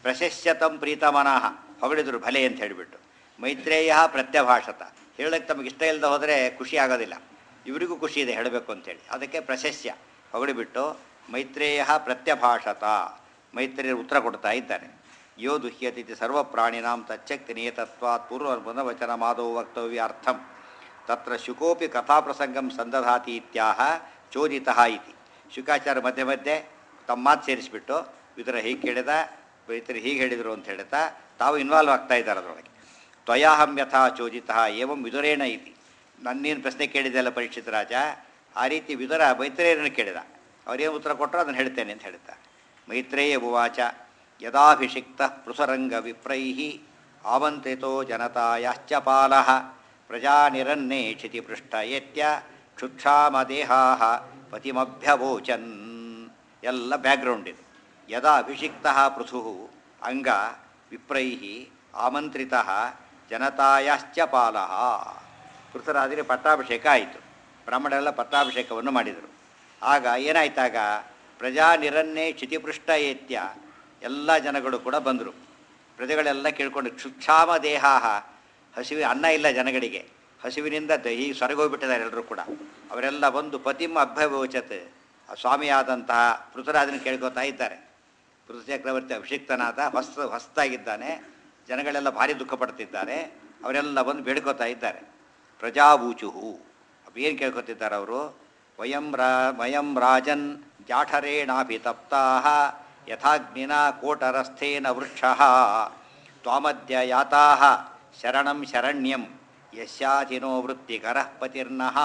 Speaker 1: ಪ್ರಶಸ್ಯತಂ ಪ್ರೀತಮನಃ ಹೊಗಳಿದ್ರು ಭಲೆ ಅಂತ ಹೇಳಿಬಿಟ್ಟು ಮೈತ್ರೇಯ ಪ್ರತ್ಯಭಾಷತ ಹೇಳಕ್ಕೆ ತಮಗೆ ಇಷ್ಟ ಇಲ್ಲದೆ ಹೋದರೆ ಖುಷಿ ಆಗೋದಿಲ್ಲ ಇವರಿಗೂ ಖುಷಿ ಇದೆ ಹೇಳಬೇಕು ಅಂತೇಳಿ ಅದಕ್ಕೆ ಪ್ರಶಸ್ಯ ಹೊಗಳಿಬಿಟ್ಟು ಮೈತ್ರೇಯ ಪ್ರತ್ಯಭಾಷತ ಮೈತ್ರೇಯ ಉತ್ತರ ಕೊಡ್ತಾ ಇದ್ದಾನೆ ಯೋ ದುಹ್ಯತಿಥಿ ಸರ್ವ ಪ್ರಾಣಿನಾಂ ತಚ್ಚಕ್ತಿ ನಿಯತತ್ವಾತ್ ಪೂರ್ವ ವಚನ ಮಾಧವ ವಕ್ತವ್ಯಾರ್ಥಂ ತತ್ರ ಶುಕೋಪಿ ಕಥಾಪ್ರಸಂಗಂ ಸಂದಧಾತಿ ಇತ್ಯಾಹ ಚೋದಿತಃ ಇತಿ ಶುಕಾಚಾರ್ಯ ಮಧ್ಯೆ ಮಧ್ಯೆ ತಮ್ಮ ಮಾತು ಸೇರಿಸಿಬಿಟ್ಟು ಇದರ ಹೀಗೆ ಕೇಳಿದ ಇತರ ಹೀಗೆ ಹೇಳಿದರು ಅಂತ ಹೇಳ್ತಾ ತಾವು ಇನ್ವಾಲ್ವ್ ಆಗ್ತಾ ಇದ್ದಾರೆ ಅದರೊಳಗೆ ತ್ವಯಾಹಂ ಯಥಾ ಚೋದಿತಃ ಏವಂ ವಿದುರೇಣ ಇತಿ ನನ್ನೇನು ಪ್ರಶ್ನೆ ಕೇಳಿದೆಲ್ಲ ಪರೀಕ್ಷಿತ ರಾಜ ಆ ರೀತಿ ವಿದುರ ಮೈತ್ರೇಯರನ್ನು ಕೇಳಿದ ಅವರೇನು ಉತ್ತರ ಕೊಟ್ಟರು ಅದನ್ನು ಹೇಳ್ತೇನೆ ಅಂತ ಹೇಳ್ತಾರೆ ಮೈತ್ರೇಯ ಉವಾಚ ಯದಾಭಿಷಿಕ್ತ ಪೃಸರಂಗ ವಿಪ್ರೈ ಆಮಂತ್ರಿತೋ ಜನತಾಯಾಶ್ಚ ಪಾಲಃ ಪ್ರಜಾನಿರನ್ನೇ ಕ್ಷಿತಿಪೃಷ್ಟ ಯತ್ಯ ಕ್ಷುಕ್ಷಾಮದೇಹಾ ಪತಿಮಭ್ಯವೋಚನ್ ಎಲ್ಲ ಬ್ಯಾಕ್ಗ್ರೌಂಡ್ ಇದು ಯದಾ ಅಭಿಷಿಕ್ತ ಪೃಥು ಅಂಗ ವಿಪ್ರೈ ಆಮಂತ್ರಿತ ಜನತಾಯಾಶ್ಚ ಪಾಲಃ ಪೃಥರಾದರೆ ಪಟ್ಟಾಭಿಷೇಕ ಆಯಿತು ಬ್ರಾಹ್ಮಣರೆಲ್ಲ ಪಟ್ಟಾಭಿಷೇಕವನ್ನು ಮಾಡಿದರು ಆಗ ಏನಾಯ್ತಾಗ ಪ್ರಜಾ ನಿರನ್ನೇ ಕ್ಷಿತಿಪೃಷ್ಟ ಏತ್ಯ ಎಲ್ಲ ಜನಗಳು ಕೂಡ ಬಂದರು ಪ್ರಜೆಗಳೆಲ್ಲ ಕೇಳ್ಕೊಂಡು ಕ್ಷುಕ್ಷಾಮ ದೇಹಾಹ ಹಸಿವಿ ಅನ್ನ ಇಲ್ಲ ಜನಗಳಿಗೆ ಹಸಿವಿನಿಂದ ದಹಿ ಸೊರಗೋಗ್ಬಿಟ್ಟಿದ್ದಾರೆ ಎಲ್ಲರೂ ಕೂಡ ಅವರೆಲ್ಲ ಬಂದು ಪತಿಮ ಅಭ್ಯವೋಚತ್ ಆ ಸ್ವಾಮಿಯಾದಂತಹ ಪೃಥುರಾಜನ ಕೇಳ್ಕೊತಾ ಇದ್ದಾರೆ ಪೃಥು ಚಕ್ರವರ್ತಿ ಅಭಿಷಿಕ್ತನಾದ ಹೊಸ ಹೊಸ್ತಾಗಿದ್ದಾನೆ ಜನಗಳೆಲ್ಲ ಭಾರಿ ದುಃಖ ಪಡ್ತಿದ್ದಾರೆ ಅವರೆಲ್ಲ ಬಂದು ಬೇಡ್ಕೋತಾ ಇದ್ದಾರೆ ಪ್ರಜಾವೂಚುಹು ಏನು ಕೇಳ್ಕೊತಿದ್ದಾರೆ ಅವರು ವಯಂ ರಾ ವಯಂ ರಾಜನ್ ಜಾಠರೇಣಾಭಿತಪ್ತಾ ಯಥಾಗ್ನಿನ ಕೋಟರಸ್ಥೇನ ವೃಕ್ಷ ತ್ವಾಮದ್ಯ ಯಾತಾ ಶರಣಂ ಶರಣ್ಯಂ ಯಶ್ಯಾಧಿನೋ ವೃತ್ತಿಕರಃ ಪತಿರ್ನಃ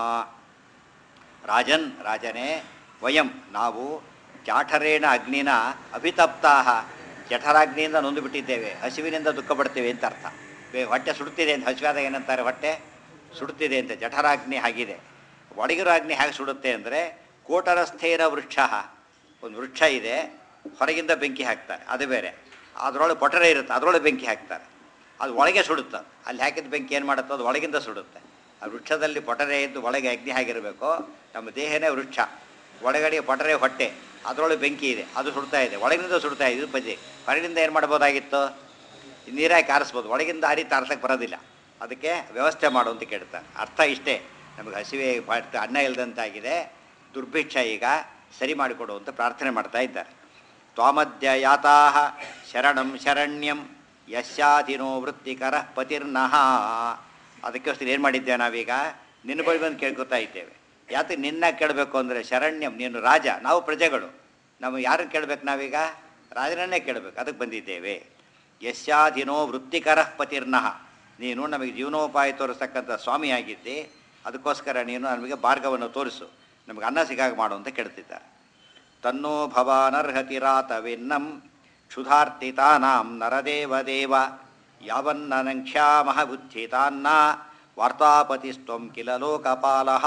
Speaker 1: ರಾಜನ್ ರಾಜನೇ ವಯಂ ನಾವು ಜಾಠರೇಣ ಅಗ್ನಿನ ಅಭಿತಪ್ತಾ ಜಠರಾಗ್ನಿಯಿಂದ ನೊಂದು ಬಿಟ್ಟಿದ್ದೇವೆ ಹಸಿವಿನಿಂದ ದುಃಖ ಪಡ್ತೇವೆ ಅಂತ ಅರ್ಥ ಬೇ- ಹೊಟ್ಟೆ ಸುಡುತ್ತಿದೆ ಅಂತ ಹಸಿವಾದಾಗ ಏನಂತಾರೆ ಹೊಟ್ಟೆ ಸುಡುತ್ತಿದೆ ಅಂತ ಜಠರಾಗ್ನಿ ಆಗಿದೆ ಒಳಗಿರೋ ಅಗ್ನಿ ಹೇಗೆ ಸುಡುತ್ತೆ ಅಂದರೆ ಕೋಟರಸ್ಥೇನ ವೃಕ್ಷ ಒಂದು ವೃಕ್ಷ ಇದೆ ಹೊರಗಿಂದ ಬೆಂಕಿ ಹಾಕ್ತಾರೆ ಅದು ಬೇರೆ ಅದರೊಳಗೆ ಪೊಟರೆ ಇರುತ್ತೆ ಅದರೊಳಗೆ ಬೆಂಕಿ ಹಾಕ್ತಾರೆ ಅದು ಒಳಗೆ ಸುಡುತ್ತೆ ಅಲ್ಲಿ ಹಾಕಿದ ಬೆಂಕಿ ಏನು ಮಾಡುತ್ತೋ ಅದು ಒಳಗಿಂದ ಸುಡುತ್ತೆ ಆ ವೃಕ್ಷದಲ್ಲಿ ಪೊಟರೆ ಇದ್ದು ಒಳಗೆ ಅಗ್ನಿ ಆಗಿರಬೇಕು ನಮ್ಮ ದೇಹನೇ ವೃಕ್ಷ ಒಳಗಡೆ ಪೊಟರೆ ಹೊಟ್ಟೆ ಅದರೊಳಗೆ ಬೆಂಕಿ ಇದೆ ಅದು ಸುಡ್ತಾ ಇದೆ ಒಳಗಿನಿಂದ ಸುಡ್ತಾ ಇದೆ ಇದು ಪದ್ಯ ಹೊರಗಿನಿಂದ ಏನು ಮಾಡ್ಬೋದಾಗಿತ್ತು ನೀರಾಗಿ ಕಾರಿಸ್ಬೋದು ಒಳಗಿಂದ ಆ ರೀತಿ ಆರಿಸಕ್ಕೆ ಬರೋದಿಲ್ಲ ಅದಕ್ಕೆ ವ್ಯವಸ್ಥೆ ಮಾಡು ಅಂತ ಕೇಳ್ತಾರೆ ಅರ್ಥ ಇಷ್ಟೇ ನಮಗೆ ಹಸಿವೆ ಬಾಟ್- ಅನ್ನ ಇಲ್ಲದಂತಾಗಿದೆ ದುರ್ಭಿಕ್ಷ ಈಗ ಸರಿ ಮಾಡಿಕೊಡು ಅಂತ ಪ್ರಾರ್ಥನೆ ಮಾಡ್ತಾ ಇದ್ದಾರೆ ತ್ವಾಮದ್ಯ ಯಾತಾ ಶರಣಂ ಶರಣ್ಯಂ ಯಶ್ಯಾಧಿನೋ ವೃತ್ತಿಕರ ಪತಿರ್ನಃ ಅದಕ್ಕೋಸ್ಕರ ಏನು ಮಾಡಿದ್ದೇವೆ ನಾವೀಗ ನಿನ್ನ ಬಳಿ ಬಂದು ಕೇಳ್ಕೊತಾ ಇದ್ದೇವೆ ಯಾಕೆ ನಿನ್ನ ಕೇಳಬೇಕು ಅಂದರೆ ಶರಣ್ಯಂ ನೀನು ರಾಜ ನಾವು ಪ್ರಜೆಗಳು ನಾವು ಯಾರನ್ನು ಕೇಳಬೇಕು ನಾವೀಗ ರಾಜನನ್ನೇ ಕೇಳಬೇಕು ಅದಕ್ಕೆ ಬಂದಿದ್ದೇವೆ ಯಶ್ಯಾಧಿನೋ ವೃತ್ತಿಕರ ಪತಿರ್ನಃ ನೀನು ನಮಗೆ ಜೀವನೋಪಾಯ ತೋರಿಸ್ತಕ್ಕಂಥ ಸ್ವಾಮಿಯಾಗಿದ್ದೆ ಅದಕ್ಕೋಸ್ಕರ ನೀನು ನಮಗೆ ಮಾರ್ಗವನ್ನು ತೋರಿಸು ನಮಗೆ ಅನ್ನ ಸಿಗಾಗ ಮಾಡು ಅಂತ ಕೇಳ್ತಿದ್ದಾರೆ ತನ್ನೋ ಭವಾನರ್ಹತಿರಾತವೆನ್ನಂ ಕ್ಷುಧಾರ್ತಿತಾನಾಂ ನರದೇವದೇವ ಯಾವನ್ನನಂಕ್ಷ್ಯಾಮಹ ಬುದ್ಧಿತಾನ್ನ ವಾರ್ತಾಪತಿಸ್ತ್ವಂ ಕಿಲ ಲೋಕಪಾಲಃ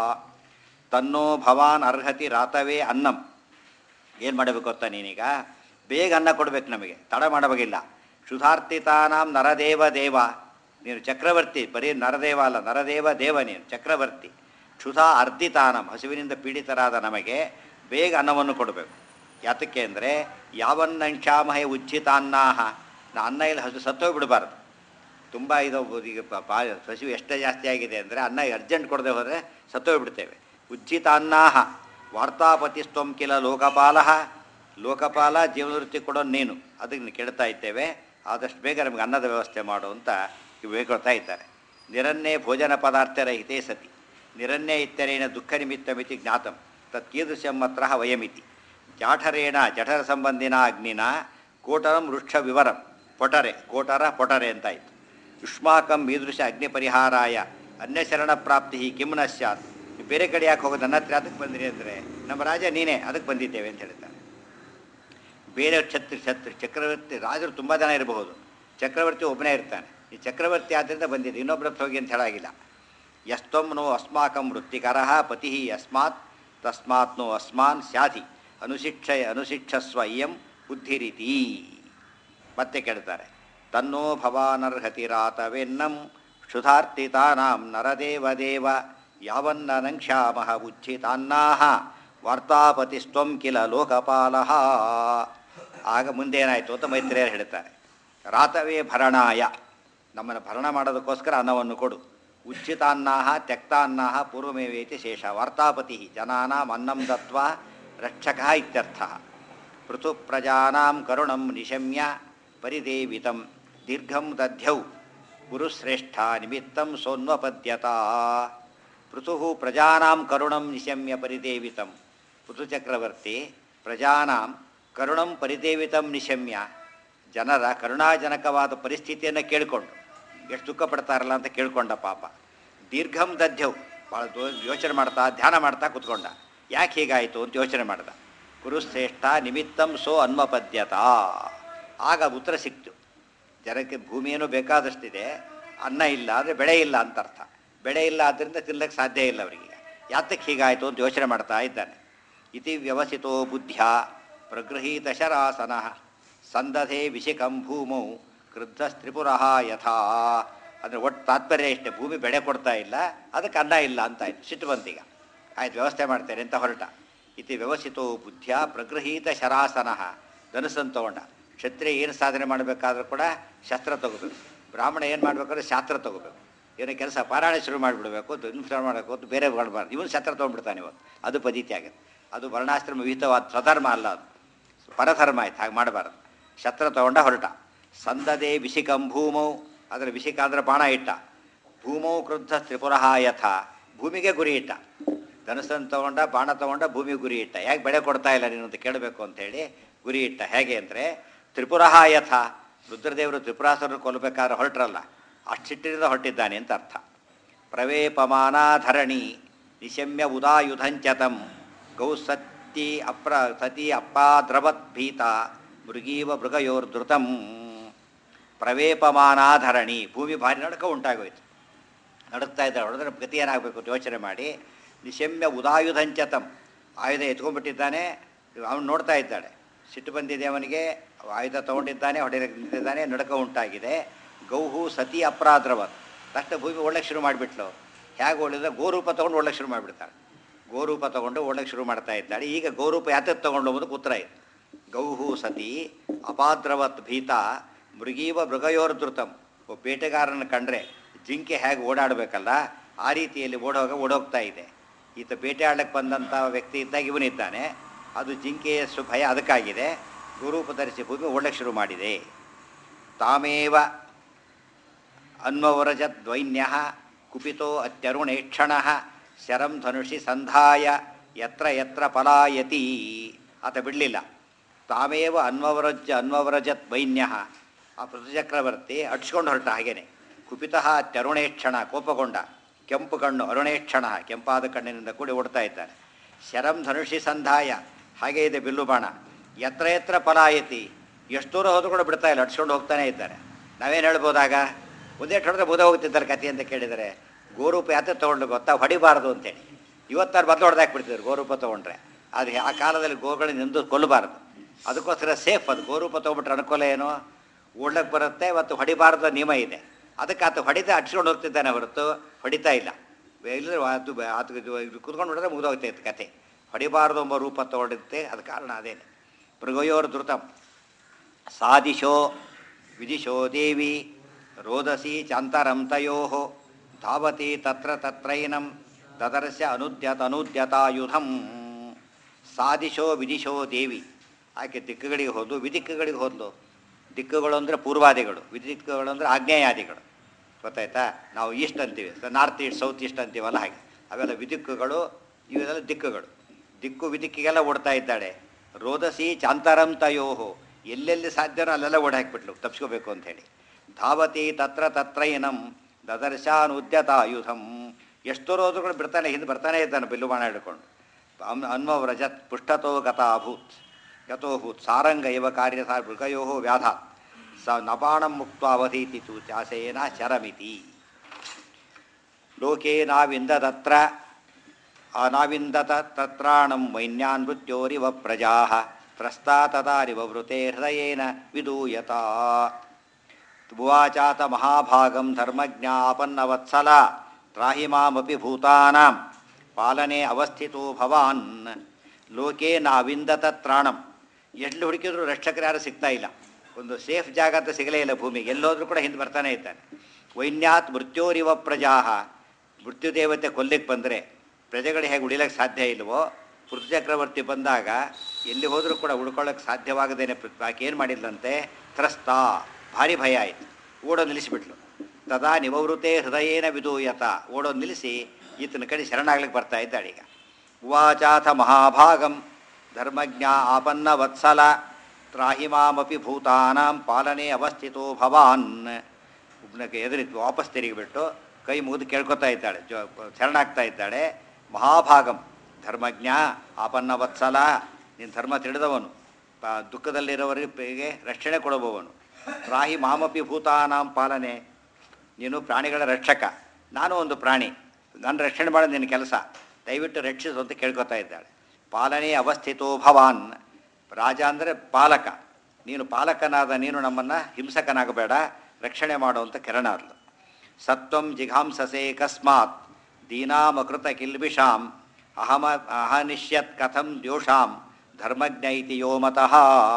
Speaker 1: ತನ್ನೋ ಭವಾನ್ ಅರ್ಹತಿ ರಾತವೇ ಅನ್ನಂ ಏನು ಮಾಡಬೇಕು ಗೊತ್ತಾ ನೀನೀಗ ಬೇಗ ಅನ್ನ ಕೊಡಬೇಕು ನಮಗೆ ತಡ ಮಾಡಬೇಕಿಲ್ಲ ಕ್ಷುಧಾರ್ತಿತಾನಾಂ ನರದೇವ ದೇವ ನೀನು ಚಕ್ರವರ್ತಿ ಬರೀ ನರದೇವ ಅಲ್ಲ ನರದೇವ ದೇವ ನೀನು ಚಕ್ರವರ್ತಿ ಕ್ಷುಧಾ ಅರ್ಧಿತಾನಂ ಹಸುವಿನಿಂದ ಪೀಡಿತರಾದ ನಮಗೆ ಬೇಗ ಅನ್ನವನ್ನು ಕೊಡಬೇಕು ಯಾತಕ್ಕೆ ಅಂದರೆ ಯಾವನ್ನಂಕ್ಷಾಮಹೆ ಉಜ್ಜಿತಾನ್ನಾಹ ನಾ ಅನ್ನ ಇಲ್ಲ ಹಸು ಸತ್ತೋಗ್ಬಿಡಬಾರ್ದು ತುಂಬ ಇದು ಈಗ ಪ- ಪಾ ಹಸಿವು ಎಷ್ಟೇ ಜಾಸ್ತಿ ಆಗಿದೆ ಅಂದರೆ ಅನ್ನ ಅರ್ಜೆಂಟ್ ಕೊಡದೆ ಹೋದರೆ ಸತ್ತೋಗ್ಬಿಡ್ತೇವೆ ಉಜ್ಜಿತ ಅನ್ನಾಹ ವಾರ್ತಾಪತಿಸ್ತ್ವಂ ಕಿಲ ಲೋಕಪಾಲ ಲೋಕಪಾಲ ಜೀವನವೃತ್ತಿ ಕೊಡೋನು ನೀನು ಅದಕ್ಕೆ ಕೇಳ್ತಾ ಇದ್ದೇವೆ ಆದಷ್ಟು ಬೇಗ ನಮಗೆ ಅನ್ನದ ವ್ಯವಸ್ಥೆ ಮಾಡು ಅಂತ ಇವು ಹೇಳ್ಕೊಳ್ತಾ ಇದ್ದಾರೆ ನಿರನ್ನೇ ಭೋಜನ ಪದಾರ್ಥರ ಹಿತೇ ಸತಿ ನಿರನ್ನೇ ಇತ್ತರೇಣ ದುಃಖ ನಿಮಿತ್ತ ಮಿತಿ ಜ್ಞಾತಂ ತತ್ ಕೀದೃಶಂ ಮಾತ್ರ ವಯಮಿತಿ ಜಾಠರೇಣ ಜಠರ ಸಂಬಂಧಿನ ಅಗ್ನಿನ ಕೋಟರಂ ವೃಕ್ಷ ವಿವರಂ ಪೊಟರೆ ಕೋಟರ ಪೊಟರೆ ಅಂತಾಯಿತು ಯುಷ್ಮಾಕಂ ಈದೃಶ ಅಗ್ನಿ ಪರಿಹಾರಾಯ ಅನ್ಯಶರಣ ಪ್ರಾಪ್ತಿ ಕಿಮ್ ನ ಸ್ಯಾತ್ ನೀವು ಬೇರೆ ಕಡೆ ಯಾಕೆ ಹೋಗೋದು ನನ್ನ ಹತ್ರ ಅದಕ್ಕೆ ಬಂದಿರಿ ಅಂದರೆ ನಮ್ಮ ರಾಜ ನೀನೇ ಅದಕ್ಕೆ ಬಂದಿದ್ದೇವೆ ಅಂತ ಹೇಳ್ತಾರೆ ಬೇರೆ ಛತ್ರ ಛತ್ರ ಚಕ್ರವರ್ತಿ ರಾಜರು ತುಂಬ ಜನ ಇರಬಹುದು ಚಕ್ರವರ್ತಿ ಒಬ್ಬನೇ ಇರ್ತಾನೆ ಈ ಚಕ್ರವರ್ತಿ ಆದ್ದರಿಂದ ಬಂದಿದೆ ಇನ್ನೊಬ್ಬರ ಹತ್ರ ಹೋಗಿ ಅಂತ ಹೇಳಾಗಿಲ್ಲ ಯಸ್ತ್ವಂ ನೋ ಅಸ್ಮಾಕಂ ವೃತ್ತಿಕರ ಪತಿ ಯಸ್ಮಾತ್ ತಸ್ಮಾತ್ ನೋ ಅಸ್ಮಾನ್ ಸ್ಯಾಧಿ ಅನುಶಿಕ್ಷ ಅನುಶಿಕ್ಷಸ್ವ ಇಯಂ ಬುದ್ಧಿರಿತಿ ಮತ್ತೆ ಕೇಳ್ತಾರೆ ತನ್ನೋ ಭವಾನರ್ಹತಿರಾತವೆನ್ನಂ ಕ್ಷುಧಾರ್ತಿತಾನಾಂ ನರದೇವದೇವ ಯಾವನ್ನನಂಕ್ಷಾಮಹ ಉಜ್ಜಿತಾನ್ನಾಹ ವಾರ್ತಾಪತಿಸ್ತ್ವಂ ಕಿಲ ಲೋಕಪಾಲಃ ಆಗ ಮುಂದೆ ಏನಾಯಿತು ಅಂತ ಮೈತ್ರಿಯರು ಹೇಳ್ತಾರೆ ರಾತವೇ ಭರಣಾಯ ನಮ್ಮನ್ನು ಭರಣ ಮಾಡೋದಕ್ಕೋಸ್ಕರ ಅನ್ನವನ್ನು ಕೊಡು ಉಚಿತಾನ್ನಾಹ ತ್ಯಕ್ತಾನ್ನಾಹ ಪೂರ್ವಮೇವೇತಿ ಶೇಷ ವಾರ್ತಾಪತಿ ಜನಾನಾಂ ಅನ್ನಂ ದತ್ವ ರಕ್ಷಕ ಇತ್ಯರ್ಥ ಪೃಥು ಪ್ರಜಾನಾಂ ಕರುಣಂ ನಿಶಮ್ಯ ಪರಿದೇವಿತಂ ದೀರ್ಘಂ ದಧ್ಯೌ ಗುರುಶ್ರೇಷ್ಠ ನಿಮಿತ್ತಂ ಸೋನ್ವಪದ್ಯತಾ ಪೃಥು ಪ್ರಜಾನಾಂ ಕರುಣಂ ನಿಶಮ್ಯ ಪರಿದೇವಿತಂ ಪೃಥು ಚಕ್ರವರ್ತಿ ಪ್ರಜಾನಾಂ ಕರುಣಂ ಪರಿದೇವಿತಂ ನಿಶಮ್ಯ ಜನರ ಕರುಣಾಜನಕವಾದ ಪರಿಸ್ಥಿತಿಯನ್ನು ಕೇಳಿಕೊಂಡು ಎಷ್ಟು ದುಃಖ ಪಡ್ತಾರಲ್ಲ ಅಂತ ಕೇಳ್ಕೊಂಡ ಪಾಪ ದೀರ್ಘಂ ದಧ್ಯವು ಭಾಳ ಯೋಚನೆ ಮಾಡ್ತಾ ಧ್ಯಾನ ಮಾಡ್ತಾ ಕೂತ್ಕೊಂಡ ಯಾಕೆ ಹೀಗಾಯಿತು ಅಂತ ಯೋಚನೆ ಮಾಡ್ದ ಕುರುಶ್ರೇಷ್ಠ ನಿಮಿತ್ತಂ ಸೋ ಅನ್ವಪದ್ಯತಾ ಆಗ ಉತ್ತರ ಸಿಕ್ತು ಜನಕ್ಕೆ ಭೂಮಿಯೇನು ಬೇಕಾದಷ್ಟಿದೆ ಅನ್ನ ಇಲ್ಲ ಅಂದರೆ ಬೆಳೆ ಇಲ್ಲ ಅಂತ ಅರ್ಥ ಬೆಳೆ ಇಲ್ಲ ಆದ್ದರಿಂದ ತಿನ್ನಕ್ಕೆ ಸಾಧ್ಯ ಇಲ್ಲ ಅವರಿಗೆ ಯಾತಕ್ಕೆ ಹೀಗಾಯಿತು ಅಂತ ಯೋಚನೆ ಮಾಡ್ತಾ ಇದ್ದಾನೆ ಇತಿ ವ್ಯವಸಿತೋ ಬುದ್ಧ್ಯ ಪ್ರಗೃಹೀತ ಶರಾಸನ ಸಂದಧೆ ವಿಶಿಕಂ ಭೂಮೌ ಕ್ರುದ್ಧ ತ್ರಿಪುರಃ ಯಥಾ ಅಂದರೆ ಒಟ್ಟು ತಾತ್ಪರ್ಯ ಇಷ್ಟೇ ಭೂಮಿ ಬೆಳೆ ಕೊಡ್ತಾ ಇಲ್ಲ ಅದಕ್ಕೆ ಅನ್ನ ಇಲ್ಲ ಅಂತ ಆಯ್ತು ಸಿಟ್ಟು ಬಂತೀಗ ಆಯ್ತು ವ್ಯವಸ್ಥೆ ಮಾಡ್ತೇನೆ ಅಂತ ಹೊರಟ ಇತಿ ವ್ಯವಸಿತೋ ಬುದ್ಧ್ಯ ಪ್ರಗೃಹೀತ ಶರಾಸನ ಧನುಸನ್ನು ತಗೊಂಡ ಕ್ಷತ್ರಿಯ ಏನು ಸಾಧನೆ ಮಾಡಬೇಕಾದ್ರೂ ಕೂಡ ಶಸ್ತ್ರ ತಗೋಬೇಕು ಬ್ರಾಹ್ಮಣ ಏನು ಮಾಡಬೇಕಾದ್ರೆ ಶಾಸ್ತ್ರ ತಗೋಬೇಕು ಏನೋ ಕೆಲಸ ಪಾರಾಯಣ ಶುರು ಮಾಡಿಬಿಡ್ಬೇಕು ಧನುಷ್ಠಾನ ಮಾಡಬೇಕು ಅಂತ ಬೇರೆ ಮಾಡಬಾರ್ದು ಇವನು ಶಸ್ತ್ರ ತೊಗೊಂಡ್ಬಿಡ್ತಾನೆ ಇವತ್ತು ಅದು ಪದ್ಧತಿ ಆಗುತ್ತೆ ಅದು ವರ್ಣಾಶ್ರಮ ವಿಹಿತವಾದ ಸ್ವಧರ್ಮ ಅಲ್ಲ ಅದು ಪರಧರ್ಮ ಆಯ್ತು ಹಾಗೆ ಮಾಡಬಾರ್ದು ಶಸ್ತ್ರ ತಗೊಂಡ ಹೊರಟ ಸಂದದೆ ವಿಶಿಕಂ ಭೂಮೌ ಅದರ ವಿಶಿಕ ಅಂದ್ರೆ ಬಾಣ ಇಟ್ಟ ಭೂಮೌ ಕ್ರುದ್ಧ ತ್ರಿಪುರಃ ಯಥ ಭೂಮಿಗೆ ಗುರಿ ಇಟ್ಟ ಧನುಸ್ಸನ್ನು ತಗೊಂಡ ಬಾಣ ತಗೊಂಡ ಭೂಮಿ ಗುರಿ ಇಟ್ಟ ಯಾಕೆ ಬೆಳೆ ಕೊಡ್ತಾ ಇಲ್ಲ ನೀನು ಅಂತ ಕೇಳಬೇಕು ಅಂತೇಳಿ ಗುರಿ ಇಟ್ಟ ಹೇಗೆ ಅಂದರೆ ತ್ರಿಪುರಃ ಯಥ ರುದ್ರದೇವರು ತ್ರಿಪುರಾಸುರನ್ನು ಕೊಲ್ಲಬೇಕಾದ್ರೆ ಹೊರಟ್ರಲ್ಲ ಅಷ್ಟಿಟ್ಟಿನಿಂದ ಹೊರಟಿದ್ದಾನೆ ಅಂತ ಅರ್ಥ ಪ್ರವೇಪಮಾನಾಧರಣಿ ನಿಶಮ್ಯ ಉದಾಯುಧಂಚತಂ ಗೌ ಸತಿ ಅಪ್ರ ಸತಿ ಅಪ್ಪಾದ್ರವತ್ ಭೀತ ಮೃಗೀವ ಮೃಗಯೋರ್ಧೃತಂ ಪ್ರವೇಪಮಾನಾಧರಣಿ ಭೂಮಿ ಭಾರಿ ನಡಕ ಉಂಟಾಗೋಯ್ತು ನಡುಕ್ತಾ ಇದ್ದಾರೆ ಹೊಡೆದ್ರೆ ಗತಿ ಏನಾಗಬೇಕು ಅಂತ ಯೋಚನೆ ಮಾಡಿ ನಿಶಮ್ಯ ಉದಾಯುಧಂಚತಂ ಆಯುಧ ಎತ್ಕೊಂಡ್ಬಿಟ್ಟಿದ್ದಾನೆ ಅವನು ನೋಡ್ತಾ ಇದ್ದಾಳೆ ಸಿಟ್ಟು ಬಂದಿದೆ ಅವನಿಗೆ ಆಯುಧ ತಗೊಂಡಿದ್ದಾನೆ ಹೊಡೆಯಕ್ಕೆ ನಿಂತಿದ್ದಾನೆ ನಡಕ ಉಂಟಾಗಿದೆ ಗೌಹು ಸತಿ ಅಪರಾಧ್ರವತ್ ತಕ್ಷಣ ಭೂಮಿ ಒಳ್ಳೆಗೆ ಶುರು ಮಾಡಿಬಿಟ್ಲು ಹೇಗೆ ಒಳ್ಳೆದ ಗೋರೂಪ ತೊಗೊಂಡು ಒಳ್ಳೆಗೆ ಶುರು ಮಾಡಿಬಿಡ್ತಾಳೆ ಗೋರೂಪ ತೊಗೊಂಡು ಒಳ್ಳೆಗೆ ಶುರು ಮಾಡ್ತಾ ಇದ್ದಾಳೆ ಈಗ ಗೋರೂಪ ಯಾತಕ್ಕೆ ತೊಗೊಂಡು ಹೋಗೋದು ಉತ್ತರ ಇದೆ ಗೌಹು ಸತಿ ಅಪಾದ್ರವತ್ ಭೀತ ಮೃಗೀವ ಮೃಗಯೋರ್ಧೃತಂ ಒಬ್ಬ ಬೇಟೆಗಾರನ ಕಂಡ್ರೆ ಜಿಂಕೆ ಹೇಗೆ ಓಡಾಡಬೇಕಲ್ಲ ಆ ರೀತಿಯಲ್ಲಿ ಓಡೋಗ ಓಡೋಗ್ತಾ ಇದೆ ಈತ ಬೇಟೆ ಆಡಕ್ಕೆ ಬಂದಂಥ ವ್ಯಕ್ತಿ ಇದ್ದಾಗ ಇವನಿದ್ದಾನೆ ಅದು ಜಿಂಕೆಯ ಸು ಭಯ ಅದಕ್ಕಾಗಿದೆ ಗುರೂಪ ಧರಿಸಿ ಭೂಮಿ ಓಡಕ್ಕೆ ಶುರು ಮಾಡಿದೆ ತಾಮೇವ ಅನ್ವವರಜದ್ವೈನ್ಯ ಕುಪಿತೋ ಅತ್ಯರುಣೇಕ್ಷಣ ಶರಂ ಧನುಷಿ ಸಂಧಾಯ ಯತ್ರ ಯತ್ರ ಪಲಾಯತಿ ಆತ ಬಿಡಲಿಲ್ಲ ತಾಮೇವ ಅನ್ವವರಜ ಅನ್ವವರಜತ್ ವೈನ್ಯ ಆ ಪೃಥುಚಕ್ರವರ್ತಿ ಅಟ್ಸ್ಕೊಂಡು ಹೊರಟ ಹಾಗೇನೆ ಕುಪಿತಃ ಅತ್ಯರುಣೇಕ್ಷಣ ಕೋಪಗೊಂಡ ಕೆಂಪು ಕಣ್ಣು ಅರುಣೇಕ್ಷಣ ಕೆಂಪಾದ ಕಣ್ಣಿನಿಂದ ಕೂಡಿ ಓಡ್ತಾ ಇದ್ದಾನೆ ಶರಂ ಧನುಷಿ ಸಂಧಾಯ ಹಾಗೆ ಇದೆ ಬಿಲ್ಲು ಬಾಣ ಎತ್ರ ಎತ್ರ ಫಲಾಯತಿ ಎಷ್ಟು ದೂರ ಹೋದ್ರೂ ಕೂಡ ಬಿಡ್ತಾ ಇಲ್ಲ ಅಡ್ಸ್ಕೊಂಡು ಹೋಗ್ತಾನೆ ಇದ್ದಾರೆ ನಾವೇನು ಹೇಳ್ಬೋದಾಗ ಒಂದೇ ಹೊಡೆದ್ರೆ ಬುಧ ಹೋಗ್ತಿದ್ದಾರೆ ಕತೆ ಅಂತ ಕೇಳಿದರೆ ಗೋರೂಪ ಯಾತ್ರೆ ತೊಗೊಂಡು ಗೊತ್ತಾ ಹೊಡಿಬಾರ್ದು ಅಂತೇಳಿ ಇವತ್ತಾರು ಬದಲು ಹೊಡೆದಾಕ್ಬಿಡ್ತಿದ್ರು ಗೋರೂಪ ತೊಗೊಂಡ್ರೆ ಆದರೆ ಆ ಕಾಲದಲ್ಲಿ ಗೋಗಳನ್ನ ಎಂದೂ ಕೊಲ್ಲಬಾರ್ದು ಅದಕ್ಕೋಸ್ಕರ ಸೇಫ್ ಅದು ಗೋರೂಪ ತೊಗೊಂಬಿಟ್ರೆ ಅನುಕೂಲ ಏನು ಓಡ್ಲಕ್ಕೆ ಬರುತ್ತೆ ಮತ್ತು ಹೊಡಿಬಾರ್ದು ನಿಯಮ ಇದೆ ಅದಕ್ಕೆ ಆತ ಹೊಡಿತಾ ಅಡ್ಸ್ಕೊಂಡು ಹೋಗ್ತಿದ್ದಾನೆ ಹೊರತು ಹೊಡಿತಾ ಇಲ್ಲ ಇಲ್ಲದ್ರೆ ಅದು ಅದು ಇದು ಕುತ್ಕೊಂಡು ಬಿಡಿದ್ರೆ ಮುಗಿದೋಗ್ತೈತೆ ಕತೆ ಹೊಡಿಬಾರ್ದು ಎಂಬ ರೂಪ ತಗೊಂಡಿರುತ್ತೆ ಅದು ಕಾರಣ ಅದೇನೆ ಮೃಗಯೋರ್ ಧೃತಂ ಸಾದಿಶೋ ವಿದಿಶೋ ದೇವಿ ರೋದಸಿ ಚಾಂತರಂ ತಯೋ ಧಾವತಿ ತತ್ರ ತತ್ರೈನಂ ದದರ್ಶ ಅನುದ್ಯತ ಅನುದ್ಯತಾಯುಧಂ ಸಾದಿಶೋ ವಿದಿಶೋ ದೇವಿ ಆಕೆ ದಿಕ್ಕುಗಳಿಗೆ ಹೋದ್ಲು ವಿದಿಕ್ಕುಗಳಿಗೆ ಹೋದ್ಲು ದಿಕ್ಕುಗಳು ಅಂದರೆ ಪೂರ್ವಾದಿಗಳು ವಿದಿಕ್ಕುಗಳು ಅಂದರೆ ಆಗ್ನೇಯಾದಿಗಳು ಗೊತ್ತಾಯ್ತಾ ನಾವು ಈಸ್ಟ್ ಅಂತೀವಿ ನಾರ್ತ್ ಈಸ್ಟ್ ಸೌತ್ ಈಸ್ಟ್ ಅಂತೀವಲ್ಲ ಹಾಗೆ ಅವೆಲ್ಲ ವಿದಿಕ್ಕುಗಳು ಇವೆಲ್ಲ ದಿಕ್ಕುಗಳು ದಿಕ್ಕು ವಿದಿಕ್ಕಿಗೆಲ್ಲ ಓಡ್ತಾ ಇದ್ದಾಳೆ ರೋದಸಿ ಚಾಂತರಂ ತಯೋಹೋ ಎಲ್ಲೆಲ್ಲಿ ಸಾಧ್ಯನೋ ಅಲ್ಲೆಲ್ಲ ಓಡಿ ಹಾಕ್ಬಿಟ್ಲು ತಪ್ಪಿಸ್ಕೋಬೇಕು ಅಂಥೇಳಿ ಧಾವತಿ ತತ್ರ ತತ್ರೈನಂ ದದರ್ಶಾನುದ್ಯತಾಯುಧಂ ಎಷ್ಟೋ ರೋಧಗಳು ಬಿಡ್ತಾನೆ ಹಿಂದೆ ಬರ್ತಾನೆ ಇದ್ದಾನೆ ಬಿಲ್ಲು ಬಾಣ ಹಿಡ್ಕೊಂಡು ಅಮ್ ಅನ್ವವ್ರಜತ್ ಪುಷ್ಟತೋ ಗತಾಭೂತ್ ಗತೋಭೂತ್ ಸಾರಂಗ ಇವ ಕಾರ್ಯ ಸಾ ಮೃಗಯೋ ವ್ಯಾಧಾತ್ ಸ ನಪಾಣಂ ಮುಕ್ತ ಅವಧೀತಿ ತು ಚಾಸೇನ ಶರಮಿತಿ ಲೋಕೆ ನಾವಿಂದತತ್ರ ಅನಾವಿಂದತ ತತ್ರಾಣಂ ವೈನ್ಯಾನ್ ಮೃತ್ಯೋರಿವ ಪ್ರಜಾ ತ್ರಸ್ತಾತದಾರಿವ ವೃತೆ ಹೃದಯೇನ ವಿದೂಯತಾ ಉವಾಚಾತ ಮಹಾಭಾಗಂ ಧರ್ಮಜ್ಞಾಪನ್ನವತ್ಸಲ ತ್ರಾಹಿ ಮಾಮಪಿ ಭೂತಾನಾಂ ಪಾಲನೆ ಅವಸ್ಥಿತೋ ಭವಾನ್ ಲೋಕೆ ನಾವಿಂದತ ತ್ರಾಣಂ ಎಲ್ಲಿ ಹುಡುಕಿದ್ರು ರಕ್ಷಕರು ಯಾರು ಸಿಗ್ತಾ ಇಲ್ಲ ಒಂದು ಸೇಫ್ ಜಾಗ ಅಂತ ಸಿಗಲೇ ಇಲ್ಲ ಭೂಮಿಗೆ ಎಲ್ಲೋದ್ರೂ ಕೂಡ ಹಿಂದೆ ಬರ್ತಾನೆ ಇದ್ದಾನೆ ವೈನ್ಯಾತ್ ಮೃತ್ಯೋರಿವ ಪ್ರಜಾಹ ಮೃತ್ಯು ದೇವತೆ ಕೊಲ್ಲಿಕ್ಕೆ ಬಂದರೆ ಪ್ರಜೆಗಳು ಹೇಗೆ ಉಳಿಲಕ್ಕೆ ಸಾಧ್ಯ ಇಲ್ವೋ ಪೃಥ್ವಿ ಚಕ್ರವರ್ತಿ ಬಂದಾಗ ಎಲ್ಲಿ ಹೋದರೂ ಕೂಡ ಉಳ್ಕೊಳ್ಳೋಕೆ ಸಾಧ್ಯವಾಗದೇನೆ ಆಕೆ ಏನು ಮಾಡಿದ್ಲಂತೆ ತ್ರಸ್ತ ಭಾರಿ ಭಯ ಆಯಿತು ಓಡೋದು ನಿಲ್ಲಿಸಿಬಿಟ್ಲು ತದಾ ನಿವವೃತೆ ಹೃದಯೇನ ವಿದೂಯತ ಓಡೋದು ನಿಲ್ಲಿಸಿ ಈತನ ಕಡೆ ಶರಣಾಗ್ಲಿಕ್ಕೆ ಬರ್ತಾ ಇದ್ದಾಳೆ ಈಗ ಉವಾಚಾಥ ಮಹಾಭಾಗಂ ಧರ್ಮಜ್ಞ ಆಪನ್ನ ವತ್ಸಲ ತ್ರಾಹಿ ಮಾಮಪಿ ಭೂತಾನಾಂ ಪಾಲನೆ ಅವಸ್ಥಿತೋ ಭವಾನ್ ಒಬ್ಬನಿಗೆ ಎದುರಿತ್ತು ವಾಪಸ್ ತಿರುಗಿಬಿಟ್ಟು ಕೈ ಮುಗಿದು ಕೇಳ್ಕೊತಾ ಇದ್ದಾಳೆ ಜೋ ಶರಣಾಗ್ತಾ ಇದ್ದಾಳೆ ಮಹಾಭಾಗಂ ಧರ್ಮಜ್ಞ ಆಪನ್ನ ವತ್ಸಲ ನೀನು ಧರ್ಮ ತಿಳಿದವನು ಪ ದುಃಖದಲ್ಲಿರೋವರಿಗೆ ರಕ್ಷಣೆ ಕೊಡುವವನು ರಾಹಿ ಮಾಮಪಿ ಭೂತಾನಾಂ ಪಾಲನೆ ನೀನು ಪ್ರಾಣಿಗಳ ರಕ್ಷಕ ನಾನು ಒಂದು ಪ್ರಾಣಿ ನನ್ನ ರಕ್ಷಣೆ ಮಾಡೋದು ನಿನ್ನ ಕೆಲಸ ದಯವಿಟ್ಟು ರಕ್ಷಿಸು ಅಂತ ಕೇಳ್ಕೊತಾ ಇದ್ದಾಳೆ ಪಾಲನೆ ಅವಸ್ಥಿತೋ ಭವಾನ್ ರಾಜ ಅಂದರೆ ಪಾಲಕ ನೀನು ಪಾಲಕನಾದ ನೀನು ನಮ್ಮನ್ನು ಹಿಂಸಕನಾಗಬೇಡ ರಕ್ಷಣೆ ಮಾಡುವಂಥ ಕಿರಣ ಅಲ್ಲ ಸತ್ವಂ ಜಿಘಾಂಸಸೆ ಕಸ್ಮಾತ್ ದೀನಾಮಕೃತ ಕಿಲ್ಬಿಷಾಂ ಅಹಮ ಅಹನಿಷ್ಯತ್ ಕಥಂ ದ್ಯೋಷಾಂ ಧರ್ಮಜ್ಞ ಇತಿ ಯೋ ಮತಃ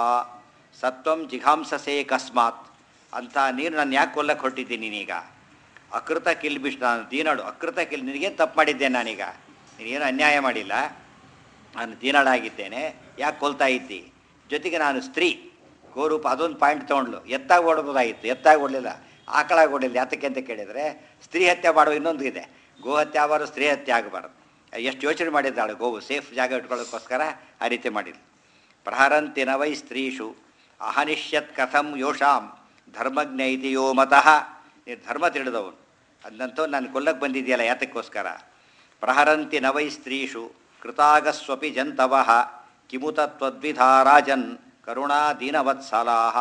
Speaker 1: ಸತ್ವಂ ಜಿಘಾಂಸಸೆ ಕಸ್ಮಾತ್ ಅಂತ ನೀನು ನಾನು ಯಾಕೆ ಕೊಲ್ಲಕ್ಕೆ ಹೊರಟಿದ್ದೀನಿ ನೀನೀಗ ಅಕೃತ ಕಿಲ್ಬಿಷ್ ನಾನು ದೀನಾಡು ಅಕೃತ ಕಿಲ್ ನಿನಗೇನು ತಪ್ಪು ಮಾಡಿದ್ದೇನೆ ನಾನೀಗ ನೀನೇನು ಅನ್ಯಾಯ ಮಾಡಿಲ್ಲ ನಾನು ದೀನಾಳಾಗಿದ್ದೇನೆ ಯಾಕೆ ಕೊಲ್ತಾ ಇದ್ದಿ ಜೊತೆಗೆ ನಾನು ಸ್ತ್ರೀ ಗೋರೂಪ ಅದೊಂದು ಪಾಯಿಂಟ್ ತೊಗೊಂಡ್ಲು ಎತ್ತಾಗಿ ಓಡ್ಬೋದಾಗಿತ್ತು ಎತ್ತಾಗಿ ಓಡಲಿಲ್ಲ ಆಕಳಾಗಿ ಓಡಲಿಲ್ಲ ಯಾತಕ್ಕೆ ಅಂತ ಕೇಳಿದರೆ ಸ್ತ್ರೀ ಹತ್ಯೆ ಮಾಡೋ ಇನ್ನೊಂದು ಇದೆ ಗೋ ಹತ್ಯೆ ಆಗೋರು ಸ್ತ್ರೀ ಹತ್ಯೆ ಆಗಬಾರ್ದು ಎಷ್ಟು ಯೋಚನೆ ಮಾಡಿದ್ದಾಳೆ ಗೋವು ಸೇಫ್ ಜಾಗ ಇಟ್ಕೊಳ್ಳೋಕ್ಕೋಸ್ಕರ ಆ ರೀತಿ ಮಾಡಿದ್ಲು ಪ್ರಹರಂತಿನ ವೈ ಸ್ತ್ರೀಷು ಅಹನಿಷ್ಯತ್ ಕಥಂ ಯೋಷಾಂ ಧರ್ಮಜ್ಞ ಇತಿ ಯೋ ಮತಃ ನೀನು ಧರ್ಮ ತಿಳಿದವನು ಅದಂತೂ ನಾನು ಕೊಲ್ಲಕ್ಕೆ ಬಂದಿದೆಯಲ್ಲ ಯಾತಕ್ಕೋಸ್ಕರ ಪ್ರಹರಂತಿ ನವೈ ಸ್ತ್ರೀಷು ಕೃತಾಗಸ್ವಪಿ ಜಂತವಃ ಕಿಮುತ ತ್ವದ್ವಿಧಾ ರಾಜನ್ ಕರುಣಾ ದೀನವತ್ಸಲಾಹ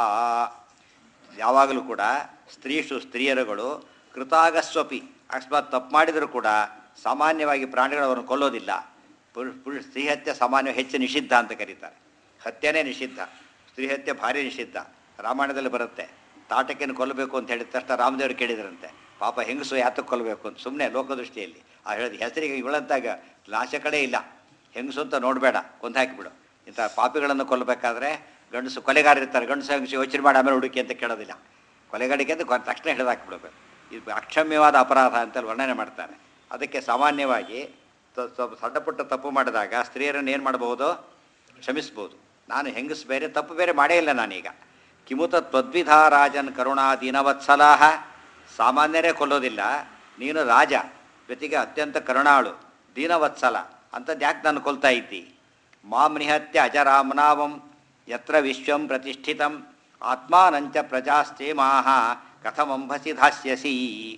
Speaker 1: ಯಾವಾಗಲೂ ಕೂಡ ಸ್ತ್ರೀಷು ಸ್ತ್ರೀಯರುಗಳು ಕೃತಾಗಸ್ವಪಿ ಅಕಸ್ಮಾತ್ ತಪ್ಪು ಮಾಡಿದರೂ ಕೂಡ ಸಾಮಾನ್ಯವಾಗಿ ಪ್ರಾಣಿಗಳವರನ್ನು ಕೊಲ್ಲೋದಿಲ್ಲ ಪುರುಷ ಪುರುಷ ಸ್ತ್ರೀ ಹತ್ಯೆ ಸಾಮಾನ್ಯ ಹೆಚ್ಚು ನಿಷಿದ್ಧ ಅಂತ ಕರೀತಾರೆ ಹತ್ಯೆನೇ ನಿಷಿದ್ಧ ಸ್ತ್ರೀ ಹತ್ಯೆ ಭಾರಿ ನಿಷಿದ್ಧ ರಾಮಾಯಣದಲ್ಲಿ ಬರುತ್ತೆ ತಾಟಕೆಯನ್ನು ಕೊಲ್ಲಬೇಕು ಅಂತ ಹೇಳಿದ ತಕ್ಷಣ ರಾಮದೇವರು ಕೇಳಿದ್ರಂತೆ ಪಾಪ ಹೆಂಗಸು ಯಾತಕ್ಕೆ ಕೊಲ್ಲಬೇಕು ಅಂತ ಸುಮ್ಮನೆ ಲೋಕದೃಷ್ಟಿಯಲ್ಲಿ ಆ ಹೇಳಿದ ಹೆಸರಿಗೆ ಇವಳಂತಾಗ ನಾಶ ಕಡೆ ಇಲ್ಲ ಹೆಂಗಸು ಅಂತ ನೋಡಬೇಡ ಕೊಂದು ಹಾಕಿಬಿಡು ಇಂಥ ಪಾಪಿಗಳನ್ನು ಕೊಲ್ಲಬೇಕಾದ್ರೆ ಗಂಡಸು ಕೊಲೆಗಾರ ಇರ್ತಾರೆ ಗಂಡಸು ಹೆಂಗಸು ಯೋಚನೆ ಮಾಡಿ ಆಮೇಲೆ ಹುಡುಕಿ ಅಂತ ಕೇಳೋದಿಲ್ಲ ಕೊಲೆಗಾಡಿಕೆ ಅಂತ ಕೊನ್- ತಕ್ಷಣ ಹಿಡಿದು ಹಾಕಿಬಿಡ್ಬೇಕು ಇದು ಅಕ್ಷಮ್ಯವಾದ ಅಪರಾಧ ಅಂತ ವರ್ಣನೆ ಮಾಡ್ತಾರೆ ಅದಕ್ಕೆ ಸಾಮಾನ್ಯವಾಗಿ ತ- ಸ್ವಲ್ಪ ಸಣ್ಣ ಪುಟ್ಟ ತಪ್ಪು ಮಾಡಿದಾಗ ಸ್ತ್ರೀಯರನ್ನು ಏನು ಮಾಡಬಹುದು ಕ್ಷಮಿಸ್ಬೋದು ನಾನು ಹೆಂಗಸ್ ಬೇರೆ ತಪ್ಪು ಬೇರೆ ಮಾಡೇ ಇಲ್ಲ ನಾನೀಗ ಕಿಮುತ ತ್ವದ್ವಿಧಾ ರಾಜನ್ ಕರುಣಾ ದೀನವತ್ಸಲಾಹ ಸಾಮಾನ್ಯರೇ ಕೊಲ್ಲೋದಿಲ್ಲ ನೀನು ರಾಜ ಜೊತೆಗೆ ಅತ್ಯಂತ ಕರುಣಾಳು ದೀನವತ್ಸಲ ಅಂಥದ್ದು ಯಾಕೆ ನಾನು ಕೊಲ್ತಾ ಇದ್ದಿ ಮಾಂ ನಿಹತ್ಯ ಅಜರಾಮನಾವಂ ಯತ್ರ ವಿಶ್ವಂ ಪ್ರತಿಷ್ಠಿತಂ ಆತ್ಮಾನಂಚ ಪ್ರಜಾಸ್ತೇಮಾಹ ಕಥಮಂಭಸಿ ಧಾಸ್ಯಸಿ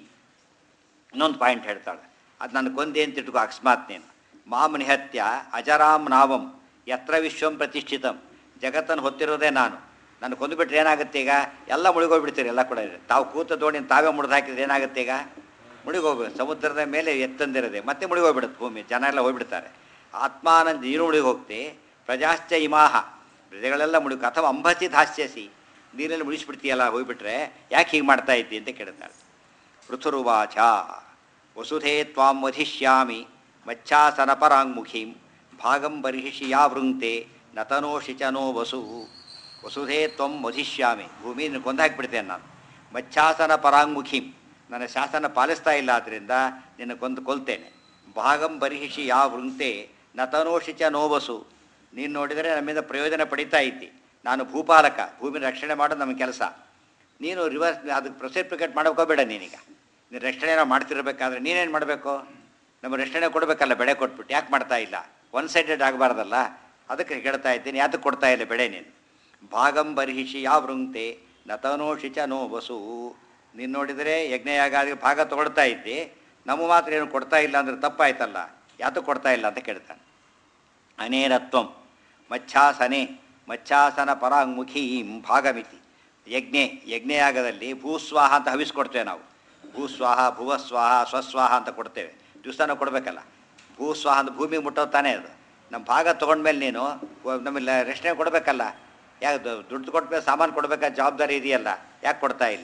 Speaker 1: ಇನ್ನೊಂದು ಪಾಯಿಂಟ್ ಹೇಳ್ತಾಳೆ ಅದು ನನಗೆ ಕೊಂದೆ ಅಂತ ಇಟ್ಕೋ ಅಕಸ್ಮಾತ್ ನೀನು ಮಾಂ ನಿಹತ್ಯ ಅಜರಾಮ್ ನಾವಂ ಯತ್ರ ವಿಶ್ವಂ ಪ್ರತಿಷ್ಠಿತಂ ಜಗತ್ತನ್ನು ಹೊತ್ತಿರೋದೇ ನಾನು ನಾನು ಕೊಂದುಬಿಟ್ರೆ ಏನಾಗುತ್ತೆ ಈಗ ಎಲ್ಲ ಮುಳುಗೋಗ್ಬಿಡ್ತೀರಿ ಎಲ್ಲ ಕೂಡ ತಾವು ಕೂತ ದೋಣಿನ ತಾವೇ ಮುರಿದು ಹಾಕಿದ್ರೆ ಏನಾಗುತ್ತೆ ಈಗ ಮುಳುಗೋಗ್ಬೇಕು ಸಮುದ್ರದ ಮೇಲೆ ಎತ್ತಂದಿರದೆ ಮತ್ತೆ ಮುಳುಗೋಗ್ಬಿಡುತ್ತೆ ಭೂಮಿ ಜನ ಎಲ್ಲ ಹೋಗ್ಬಿಡ್ತಾರೆ ಆತ್ಮಾನಂದ ನೀರು ಮುಳುಗಿ ಹೋಗ್ತಿ ಪ್ರಜಾಶ್ಚ ಇಮಾಹ ಪ್ರಜೆಗಳೆಲ್ಲ ಮುಳುಗಿ ಅಥವಾ ಅಂಬಸಿ ಧಾಸ್ಯಸಿ ನೀರಲ್ಲಿ ಮುಳಿಸ್ಬಿಡ್ತೀಯಲ್ಲ ಹೋಗ್ಬಿಟ್ರೆ ಯಾಕೆ ಹೀಗೆ ಮಾಡ್ತಾ ಇದ್ದಿ ಅಂತ ಕೇಳ್ತಾಳೆ ಪೃಥುರುವಾಚ ವಸುಧೇ ತ್ವಾಂ ವಧಿಷ್ಯಾಮಿ ಮಚ್ಛಾಸನ ಪರಾಂಗುಖೀಂ ಭಾಗಂ ಬರ್ಹಿಷಿ ಯಾ ವೃಂಕ್ತೆ ನತನೋಷಿ ಚ ನೋ ವಸು ವಸುಧೇ ತ್ವಂ ವಧಿಷ್ಯಾಮಿ ಭೂಮಿಯನ್ನು ಕೊಂದಾಕ್ಬಿಡ್ತೇನೆ ನಾನು ಮಚ್ಛಾಸನ ಪರಾಂಗುಖೀಂ ನನ್ನ ಶಾಸನ ಪಾಲಿಸ್ತಾ ಇಲ್ಲ ಆದ್ದರಿಂದ ನಿನ್ನ ಕೊಂದು ಕೊಲ್ತೇನೆ ಭಾಗಂ ಬರ್ಹಿಷಿ ಯಾ ವೃಂಕ್ತೆ ನತನೋಷಿ ಚ ನೋ ವಸು ನೀನು ನೋಡಿದರೆ ನಮ್ಮಿಂದ ಪ್ರಯೋಜನ ಪಡಿತಾ ಇದ್ದಿ ನಾನು ಭೂಪಾಲಕ ಭೂಮಿ ರಕ್ಷಣೆ ಮಾಡೋದು ನಮ್ಮ ಕೆಲಸ ನೀನು ರಿವರ್ಸ್ ಅದಕ್ಕೆ ಪ್ರೊಸೆಪ್ರಿಕೇಟ್ ಮಾಡೋಕೋಬೇಡ ನೀನೀಗ ನೀನು ರಕ್ಷಣೆ ನಾವು ಮಾಡ್ತಿರ್ಬೇಕಾದ್ರೆ ನೀನೇನು ಮಾಡಬೇಕು ನಮ್ಮ ರಕ್ಷಣೆ ಕೊಡಬೇಕಲ್ಲ ಬೆಳೆ ಕೊಟ್ಬಿಟ್ಟು ಯಾಕೆ ಮಾಡ್ತಾ ಇಲ್ಲ ಒನ್ ಸೈಡೆಡ್ ಆಗಬಾರ್ದಲ್ಲ ಅದಕ್ಕೆ ಕೇಳ್ತಾ ಇದ್ದೀನಿ ಯಾತಕ್ಕೆ ಕೊಡ್ತಾ ಇಲ್ಲ ಬೆಳೆ ನೀನು ಭಾಗಂ ಬರ್ಹಿಷಿ ಯಾವ ವೃಂಕ್ತೆ ನತನೋಷಿ ಚ ನೋ ವಸು ನೀನು ನೋಡಿದರೆ ಯಜ್ಞಯಾಗಾದಿ ಭಾಗ ತೊಗೊಳ್ತಾ ಇದ್ದಿ ನಮ್ಮ ಮಾತ್ರ ಏನು ಕೊಡ್ತಾ ಇಲ್ಲ ಅಂದ್ರೆ ತಪ್ಪಾಯ್ತಲ್ಲ ಯಾತಕ್ಕೆ ಕೊಡ್ತಾ ಇಲ್ಲ ಅಂತ ಕೇಳ್ತಾನೆ ಅನೇನತ್ವಂ ಮಚ್ಛಾಸನೆ ಮಚ್ಛಾಸನ ಪರಾಂಗುಖೀಂ ಭಾಗಮಿತಿ ಯಜ್ಞೆ ಯಜ್ಞಯಾಗದಲ್ಲಿ ಭೂಸ್ವಾಹ ಅಂತ ಹವಿಸ್ಕೊಡ್ತೇವೆ ನಾವು ಭೂಸ್ವಾಹ ಭುವಸ್ವಾಹ ಸ್ವಸ್ವಾಹ ಅಂತ ಕೊಡ್ತೇವೆ ದಿವಸನೂ ಕೊಡಬೇಕಲ್ಲ ಭೂಸ್ವಾಹ ಅಂತ ಭೂಮಿಗೆ ಮುಟ್ಟೋದು ತಾನೇ ಅದು ನಮ್ಮ ಭಾಗ ತೊಗೊಂಡ್ಮೇಲೆ ನೀನು ವ- ನಮಗೆ ರಕ್ಷಣೆ ಕೊಡಬೇಕಲ್ಲ ಯಾಕೆ ದು- ದುಡ್ಡು ಕೊಟ್ಮೇಲೆ ಸಾಮಾನು ಕೊಡಬೇಕಾದ ಜವಾಬ್ದಾರಿ ಇದೆಯಲ್ಲ ಯಾಕೆ ಕೊಡ್ತಾ ಇಲ್ಲ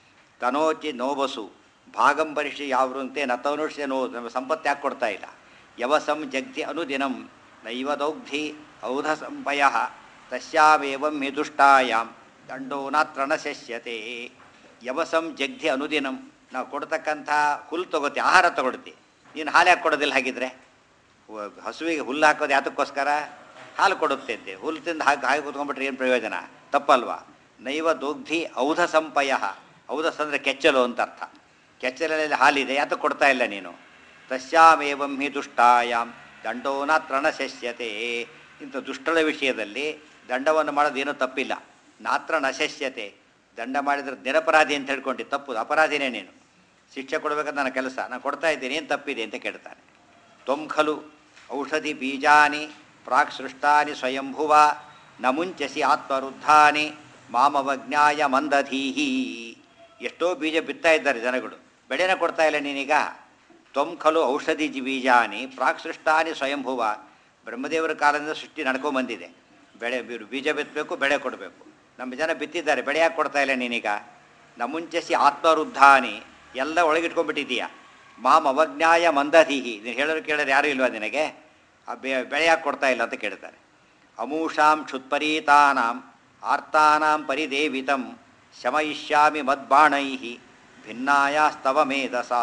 Speaker 1: ತನೋಚಿ ನೋಬಸು ಭಾಗಂ ಪರಿಷಿ ಯಾವ್ರಂತೆ ನತನುಷ್ಯ ನೋ ನಮ್ಮ ಸಂಪತ್ತು ಯಾಕೆ ಕೊಡ್ತಾ ಇಲ್ಲ ಯವಸಂ ಜಗ್ಧಿ ಅನುದಿನಂ ನೈವ ದೌಗ್ಧಿ ಔಧ ಸಂಪಯ ತಸ್ಯಾಮೇವಂ ಹಿ ದುಷ್ಟಾಯಾಮ್ ದಂಡೋ ನಾತ್ರ ನ ಶಸ್ಯತೆ ಯವಸಂ ಜಗ್ಧಿ ಅನುದಿನಂ ನಾವು ಕೊಡ್ತಕ್ಕಂಥ ಹುಲ್ಲು ತಗೋತಿ ಆಹಾರ ತಗೊಳ್ತಿ ನೀನು ಹಾಲು ಯಾಕೆ ಕೊಡೋದಿಲ್ಲ ಹಾಗಿದ್ರೆ ವ- ಹಸುವಿಗೆ ಹುಲ್ಲು ಹಾಕೋದು ಯಾತಕ್ಕೋಸ್ಕರ ಹಾಲು ಕೊಡುತ್ತೆ ಅಂತೆ ಹುಲ್ಲು ತಿಂದು ಹಾಕಿ ಹಾಗೆ ಕೂತ್ಕೊಂಡ್ಬಿಟ್ರೆ ಏನು ಪ್ರಯೋಜನ ತಪ್ಪಲ್ವಾ ನೈವ ದೋಗ್ಧಿ ಔಧ ಸಂಪಯ ಔಧಸ್ ಅಂದರೆ ಕೆಚ್ಚಲು ಅಂತ ಅರ್ಥ ಕೆಚ್ಚಲಲ್ಲಿ ಹಾಲಿದೆ ಯಾತಕ್ಕೆ ಕೊಡ್ತಾ ಇಲ್ಲ ನೀನು ತಸ್ಯಾಮೇವಂ ಹಿ ದುಷ್ಟಾಯಾಮ್ ದಂಡೋ ನಾತ್ರ ನ ಶಸ್ಯತೆ ಇಂಥ ದುಷ್ಟಳ ವಿಷಯದಲ್ಲಿ ದಂಡವನ್ನು ಮಾಡೋದು ಏನೂ ತಪ್ಪಿಲ್ಲ ನಾತ್ರ ನ ಶಸ್ಯತೆ ದಂಡ ಮಾಡಿದ್ರೆ ನಿರಪರಾಧಿ ಅಂತ ಹೇಳ್ಕೊಂಡು ತಪ್ಪು ಅಪರಾಧಿನೇ ನೀನು ಶಿಕ್ಷೆ ಕೊಡಬೇಕಂತ ನನ್ನ ಕೆಲಸ ನಾನು ಕೊಡ್ತಾ ಇದ್ದೀನಿ ಏನು ತಪ್ಪಿದೆ ಅಂತ ಕೇಳ್ತಾನೆ ತ್ವಂ ಖಲು ಔಷಧಿ ಬೀಜಾನಿ ಪ್ರಾಕ್ ಸೃಷ್ಟಾನಿ ಸ್ವಯಂಭುವ ನ ಮುಂಚಸಿ ಆತ್ಮರುದ್ಧಾನಿ ಮಾಮವಜ್ಞಾಯ ಮಂದಧೀಹಿ ಎಷ್ಟೋ ಬೀಜ ಬಿತ್ತಾ ಇದ್ದಾರೆ ಜನಗಳು ಬೆಳೆನ ಕೊಡ್ತಾ ಇಲ್ಲ ನೀನೀಗ ತ್ವಂ ಖಲು ಔಷಧಿ ಜಿ ಬೀಜಾನಿ ಪ್ರಾಕ್ ಸೃಷ್ಟಾನಿ ಸ್ವಯಂಭುವ ಬ್ರಹ್ಮದೇವರ ಕಾಲದಿಂದ ಸೃಷ್ಟಿ ನಡ್ಕೊಂಬಂದಿದೆ ಬೆಳೆ ಬಿ- ಬೀಜ ಬಿತ್ತಬೇಕು ಬೆಳೆ ಕೊಡಬೇಕು ನಮ್ಮ ಜನ ಬಿತ್ತಿದ್ದಾರೆ ಬೆಳೆ ಯಾಕೆ ಕೊಡ್ತಾ ಇಲ್ಲ ನೀನೀಗ ನ ಮುಂಚಸಿ ಆತ್ಮರುದ್ಧಾನಿ ಎಲ್ಲ ಒಳಗಿಟ್ಕೊಂಡ್ಬಿಟ್ಟಿದೀಯ ಮಾಂ ಅವಜ್ಞಾಯ ಮಂದಧೀಹಿ ನೀನು ಹೇಳೋರು ಕೇಳೋರು ಯಾರೂ ಇಲ್ವಾ ನಿನಗೆ ಆ ಬೆ ಬೆಳೆ ಯಾಕೆ ಕೊಡ್ತಾ ಇಲ್ಲ ಅಂತ ಕೇಳ್ತಾರೆ ಅಮೂಷಾಂ ಕ್ಷುತ್ಪರೀತಾನಾಂ ಆರ್ತಾನಾಂ ಪರಿದೇವಿತಂ ಶಮಯಿಷ್ಯಾಮಿ ಮದ್ಬಾಣೈ ಭಿನ್ನಾಯಾಸ್ತವ ಮೇಧಸಾ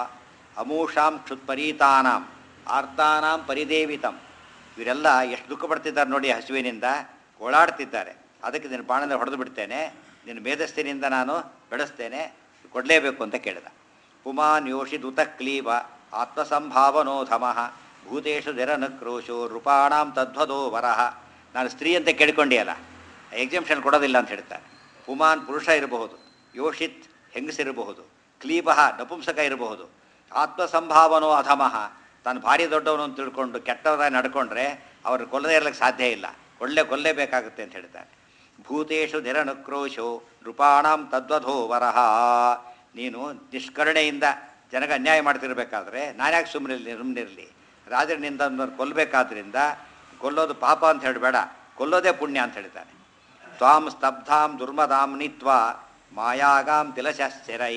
Speaker 1: ಅಮೂಷಾಂ ಕ್ಷುತ್ಪರೀತಾನಾಂ ಆರ್ತಾನಾಂ ಪರಿದೇವಿತಂ ಇವರೆಲ್ಲ ಎಷ್ಟು ದುಃಖ ಪಡ್ತಿದ್ದಾರೆ ನೋಡಿ ಹಸುವಿನಿಂದ ಓಡಾಡ್ತಿದ್ದಾರೆ ಅದಕ್ಕೆ ನಿನ್ನ ಬಾಣದ ಹೊಡೆದು ಬಿಡ್ತೇನೆ ನಿನ್ನ ಮೇಧಸ್ಸಿನಿಂದ ನಾನು ಬೆಳೆಸ್ತೇನೆ ಕೊಡಲೇಬೇಕು ಅಂತ ಕೇಳಿದ ಪುಮಾನ್ ಯೋಷಿದುತ ಕ್ಲೀಬ ಆತ್ಮಸಂಭಾವನೋಧಮಃ ಭೂತೇಶು ನಿರನಕ್ರೋಶೋ ನೃಪಾಣಾಂ ತದ್ವದೋ ವರಹ ನಾನು ಸ್ತ್ರೀ ಅಂತ ಕೇಳಿಕೊಂಡಿಯಲ್ಲ ಎಕ್ಸಾಮ್ಷನ್ ಕೊಡೋದಿಲ್ಲ ಅಂತ ಹೇಳ್ತಾರೆ ಪುಮಾನ್ ಪುರುಷ ಇರಬಹುದು ಯೋಷಿತ್ ಹೆಂಗಸಿರಬಹುದು ಕ್ಲೀಬಃ ನಪುಂಸಕ ಇರಬಹುದು ಆತ್ಮಸಂಭಾವನೋ ಅಧಮಃ ತಾನು ಭಾರಿ ದೊಡ್ಡವನು ಅಂತ ತಿಳ್ಕೊಂಡು ಕೆಟ್ಟವರಾಗಿ ನಡ್ಕೊಂಡ್ರೆ ಅವ್ರನ್ನ ಕೊಲ್ಲದೇ ಇರಲಿಕ್ಕೆ ಸಾಧ್ಯ ಇಲ್ಲ ಕೊಳ್ಳೆ ಕೊಲ್ಲೇಬೇಕಾಗುತ್ತೆ ಅಂತ ಹೇಳ್ತಾರೆ ಭೂತೇಶು ನಿರನುಕ್ರೋಶೋ ನೃಪಾಣಾಂ ತದ್ವಧೋ ವರಹ ನೀನು ನಿಷ್ಕರುಣೆಯಿಂದ ಜನಗೆ ಅನ್ಯಾಯ ಮಾಡ್ತಿರ್ಬೇಕಾದ್ರೆ ನಾನ್ಯಾಕೆ ಸುಮ್ಮನಿರಲಿ ಸುಮ್ಮನಿರಲಿ ರಾಜನಿಂದ ಕೊಲ್ಲಬೇಕಾದ್ರಿಂದ ಕೊಲ್ಲೋದು ಪಾಪ ಅಂತ ಹೇಳಬೇಡ ಕೊಲ್ಲೋದೇ ಪುಣ್ಯ ಅಂತ ಹೇಳ್ತಾನೆ ತ್ವಾಂ ಸ್ತಬ್ಧಾಂ ದುರ್ಮದಾಂ ನಿತ್ವ ಮಾಯಾಗಾಂ ತಿಲಶಶ್ಚರೈ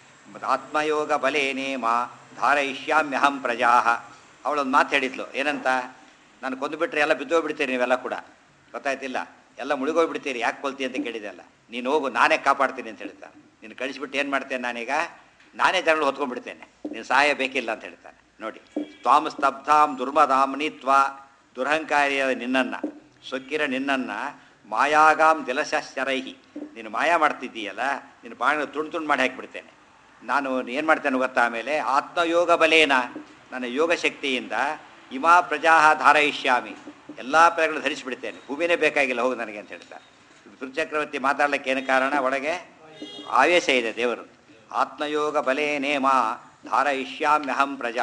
Speaker 1: ಆತ್ಮಯೋಗ ಬಲೇನೇಮ ಧಾರಯಿಷ್ಯಾಮ್ಯಹಂ ಪ್ರಜಾ ಅವಳೊಂದು ಮಾತು ಹೇಳಿದ್ಲು ಏನಂತ ನಾನು ಕೊಂದುಬಿಟ್ರೆ ಎಲ್ಲ ಬಿದ್ದೋಗ್ಬಿಡ್ತೀರಿ ನೀವೆಲ್ಲ ಕೂಡ ಗೊತ್ತಾಯ್ತಿಲ್ಲ ಎಲ್ಲ ಮುಳುಗೋಗ್ಬಿಡ್ತೀರಿ ಯಾಕೆ ಕೊಲ್ತಿ ಅಂತ ಕೇಳಿದೆ ಅಲ್ಲ ನೀನು ಹೋಗು ನಾನೇ ಕಾಪಾಡ್ತೀನಿ ಅಂತ ಹೇಳ್ತಾನೆ ನೀನು ಕಳಿಸ್ಬಿಟ್ಟು ಏನು ಮಾಡ್ತೇನೆ ನಾನೀಗ ನಾನೇ ಜನಗಳು ಹೊತ್ಕೊಂಡ್ಬಿಡ್ತೇನೆ ನೀನು ಸಹಾಯ ಬೇಕಿಲ್ಲ ಅಂತ ಹೇಳ್ತಾನೆ ನೋಡಿ ತ್ವಾಂ ಸ್ತಬ್ಧಾಂ ದುರ್ಮದಾಂ ನೀತ್ವ ದುರಹಂಕಾರಿಯಾದ ನಿನ್ನನ್ನು ಸೊಕ್ಕಿರ ನಿನ್ನನ್ನು ಮಾಯಾಗಾಂ ದಿಲಶರೈಹಿ ನೀನು ಮಾಯ ಮಾಡ್ತಿದ್ದೀಯಲ್ಲ ನಿನ್ನ ಬಾಣ ತುಂಡು ತುಂಡು ಮಾಡಿ ಹಾಕಿಬಿಡ್ತೇನೆ ನಾನು ಏನು ಮಾಡ್ತೇನೆ ಗೊತ್ತಾ ಆಮೇಲೆ ಆತ್ಮಯೋಗ ಬಲೇನ ನನ್ನ ಯೋಗ ಶಕ್ತಿಯಿಂದ ಇಮಾ ಪ್ರಜಾ ಧಾರಯಿಷ್ಯಾಮಿ ಎಲ್ಲ ಪ್ರಜೆಗಳು ಧರಿಸಿಬಿಡ್ತೇನೆ ಭೂಮಿನೇ ಬೇಕಾಗಿಲ್ಲ ಹೋಗು ನನಗೆ ಅಂತ ಹೇಳ್ತಾರೆ ಚಕ್ರವರ್ತಿ ಮಾತಾಡ್ಲಿಕ್ಕೆ ಏನು ಕಾರಣ ಒಳಗೆ ಆವೇಶ ಇದೆ ದೇವರು ಆತ್ಮಯೋಗ ಬಲೇ ನೇಮ ಧಾರಯಿಷ್ಯಾಮ್ಯಹಂ ಪ್ರಜಾ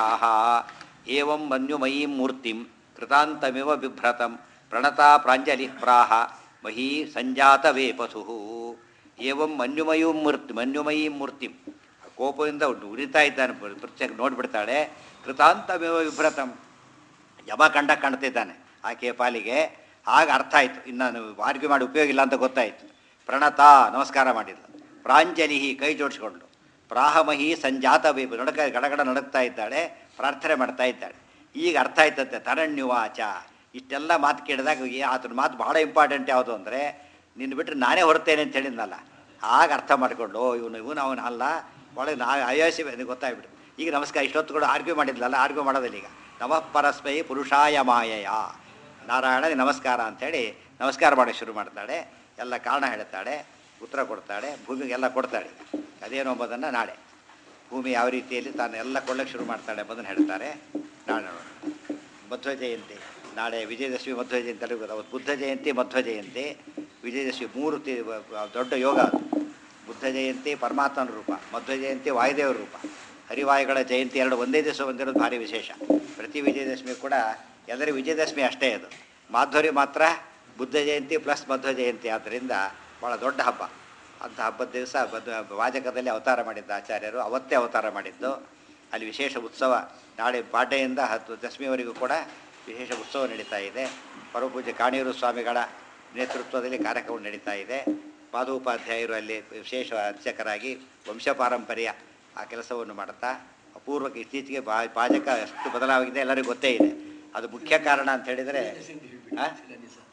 Speaker 1: ಏವಂ ಮನ್ಯುಮಯೀಂ ಮೂರ್ತಿಂ ಕೃತಾಂತಮಿವ ಬಿಭ್ರತಂ ಪ್ರಣತಾ ಪ್ರಾಂಜಲಿ ಪ್ರಾಹ ಮಹೀ ಸಂಜಾತ ವೇಪಥು ಏವಂ ಮನ್ಯುಮಯೀಂ ಮೂರ್ತಿ ಮನ್ಯುಮಯೀಂ ಮೂರ್ತಿಂ ಕೋಪದಿಂದ ಉರಿತಾ ಇದ್ದಾನೆ ಪೃಥ್ವಿ ನೋಡಿಬಿಡ್ತಾಳೆ ಕೃತಾಂತಮೇವ ವಿಭ್ರತಂ ಯಮ ಕಂಡ ಕಾಣ್ತಿದ್ದಾನೆ ಆಕೆಯ ಪಾಲಿಗೆ ಆಗ ಅರ್ಥ ಆಯಿತು ಇನ್ನು ಆರ್ಗ್ಯೂ ಮಾಡಿ ಉಪಯೋಗ ಇಲ್ಲ ಅಂತ ಗೊತ್ತಾಯಿತು ಪ್ರಣತ ನಮಸ್ಕಾರ ಮಾಡಿದ್ಲು ಪ್ರಾಂಜಲಿ ಕೈ ಜೋಡಿಸ್ಕೊಂಡು ಪ್ರಾಹಮಹಿ ಸಂಜಾತ ಬೇಕು ನಡಕ ಗಡಗಡ ನಡಕ್ತಾ ಇದ್ದಾಳೆ ಪ್ರಾರ್ಥನೆ ಮಾಡ್ತಾ ಇದ್ದಾಳೆ ಈಗ ಅರ್ಥ ಆಯ್ತಂತೆ ತರಣ್ಯುವಾಚ ಇಷ್ಟೆಲ್ಲ ಮಾತು ಕೇಳಿದಾಗ ಈ- ಆತನ ಮಾತು ಭಾಳ ಇಂಪಾರ್ಟೆಂಟ್ ಯಾವುದು ಅಂದರೆ ನಿನ್ನ ಬಿಟ್ಟರೆ ನಾನೇ ಹೊರ್ತೇನೆ ಅಂತ ಹೇಳಿದ್ನಲ್ಲ ಆಗ ಅರ್ಥ ಮಾಡಿಕೊಂಡು ಇವನು ಇವನು ಅವನು ಅಲ್ಲ ಒಳಗೆ ನಾ ಅಯೋಸಿ ಗೊತ್ತಾಗ್ಬಿಟ್ಟು ಈಗ ನಮಸ್ಕಾರ ಇಷ್ಟೊತ್ತು ಕೂಡ ಆರ್ಗ್ಯೂ ಮಾಡಿದ್ಲಲ್ಲ ಆರ್ಗ್ಯೂ ಮಾಡೋದಿಲ್ಲ ಈಗ ನಮಃ ಪರಸ್ಮೈ ಪುರುಷಾಯ ಮಾಯಯ ನಾರಾಯಣನಿಗೆ ನಮಸ್ಕಾರ ಅಂಥೇಳಿ ನಮಸ್ಕಾರ ಮಾಡೋಕ್ಕೆ ಶುರು ಮಾಡ್ತಾಳೆ ಎಲ್ಲ ಕಾರಣ ಹೇಳ್ತಾಳೆ ಉತ್ತರ ಕೊಡ್ತಾಳೆ ಭೂಮಿಗೆಲ್ಲ ಕೊಡ್ತಾಳೆ ಅದೇನು ಎಂಬುದನ್ನು ನಾಳೆ ಭೂಮಿ ಯಾವ ರೀತಿಯಲ್ಲಿ ತಾನು ಎಲ್ಲ ಕೊಳ್ಳಕ್ಕೆ ಶುರು ಮಾಡ್ತಾಳೆ ಎಂಬುದನ್ನು ಹೇಳ್ತಾರೆ ನಾಳೆ ನೋಡೋಣ ಮಧ್ವ ಜಯಂತಿ ನಾಳೆ ವಿಜಯದಶಮಿ ಮಧ್ವ ಜಯಂತಿ ಅಂತ ಗೊತ್ತು ಅವತ್ತು ಬುದ್ಧ ಜಯಂತಿ ಮಧ್ವ ಜಯಂತಿ ವಿಜಯದಶಮಿ ಮೂರು ತಿ ವ- ವ- ದೊಡ್ಡ ಯೋಗ ಅದು ಬುದ್ಧ ಜಯಂತಿ ಪರಮಾತ್ಮನ ರೂಪ ಮಧ್ವ ಜಯಂತಿ ವಾಯುದೇವರ ರೂಪ ಹರಿವಾಯುಗಳ ಜಯಂತಿ ಎರಡು ಒಂದೇ ದಿವಸ ಬಂದಿರೋದು ಭಾರಿ ವಿಶೇಷ ಪ್ರತಿ ವಿಜಯದಶಮಿ ಕೂಡ ಎಲ್ಲರಿಗೂ ವಿಜಯದಶಮಿ ಅಷ್ಟೇ ಅದು ಮಾಧ್ವರಿ ಮಾತ್ರ ಬುದ್ಧ ಜಯಂತಿ ಪ್ಲಸ್ ಮಧ್ವ ಜಯಂತಿ ಆದ್ದರಿಂದ ಭಾಳ ದೊಡ್ಡ ಹಬ್ಬ ಅಂಥ ಹಬ್ಬದ ದಿವಸ ಬದ್ ವಾಜಕದಲ್ಲಿ ಅವತಾರ ಮಾಡಿದ್ದ ಆಚಾರ್ಯರು ಅವತ್ತೇ ಅವತಾರ ಮಾಡಿದ್ದು ಅಲ್ಲಿ ವಿಶೇಷ ಉತ್ಸವ ನಾಳೆ ಪಾಡ್ಯೆಯಿಂದ ಹತ್ತು ದಶಮಿವರೆಗೂ ಕೂಡ ವಿಶೇಷ ಉತ್ಸವ ನಡೀತಾ ಇದೆ ಪರಮಪೂಜ್ಯ ಕಾಣಿಯೂರು ಸ್ವಾಮಿಗಳ ನೇತೃತ್ವದಲ್ಲಿ ಕಾರ್ಯಕ್ರಮ ನಡೀತಾ ಇದೆ ಪಾದೋಪಾಧ್ಯಾಯರು ಅಲ್ಲಿ ವಿಶೇಷ ಅರ್ಚಕರಾಗಿ ವಂಶ ಪಾರಂಪರ್ಯ ಆ ಕೆಲಸವನ್ನು ಮಾಡ್ತಾ ಅಪೂರ್ವಕ್ಕೆ ಇತ್ತೀಚೆಗೆ ಬಾ ಪಾಜಕ ಎಷ್ಟು ಬದಲಾಗಿದೆ ಎಲ್ಲರಿಗೂ ಗೊತ್ತೇ ಇದೆ ಅದು ಮುಖ್ಯ ಕಾರಣ ಅಂತ ಹೇಳಿದರೆ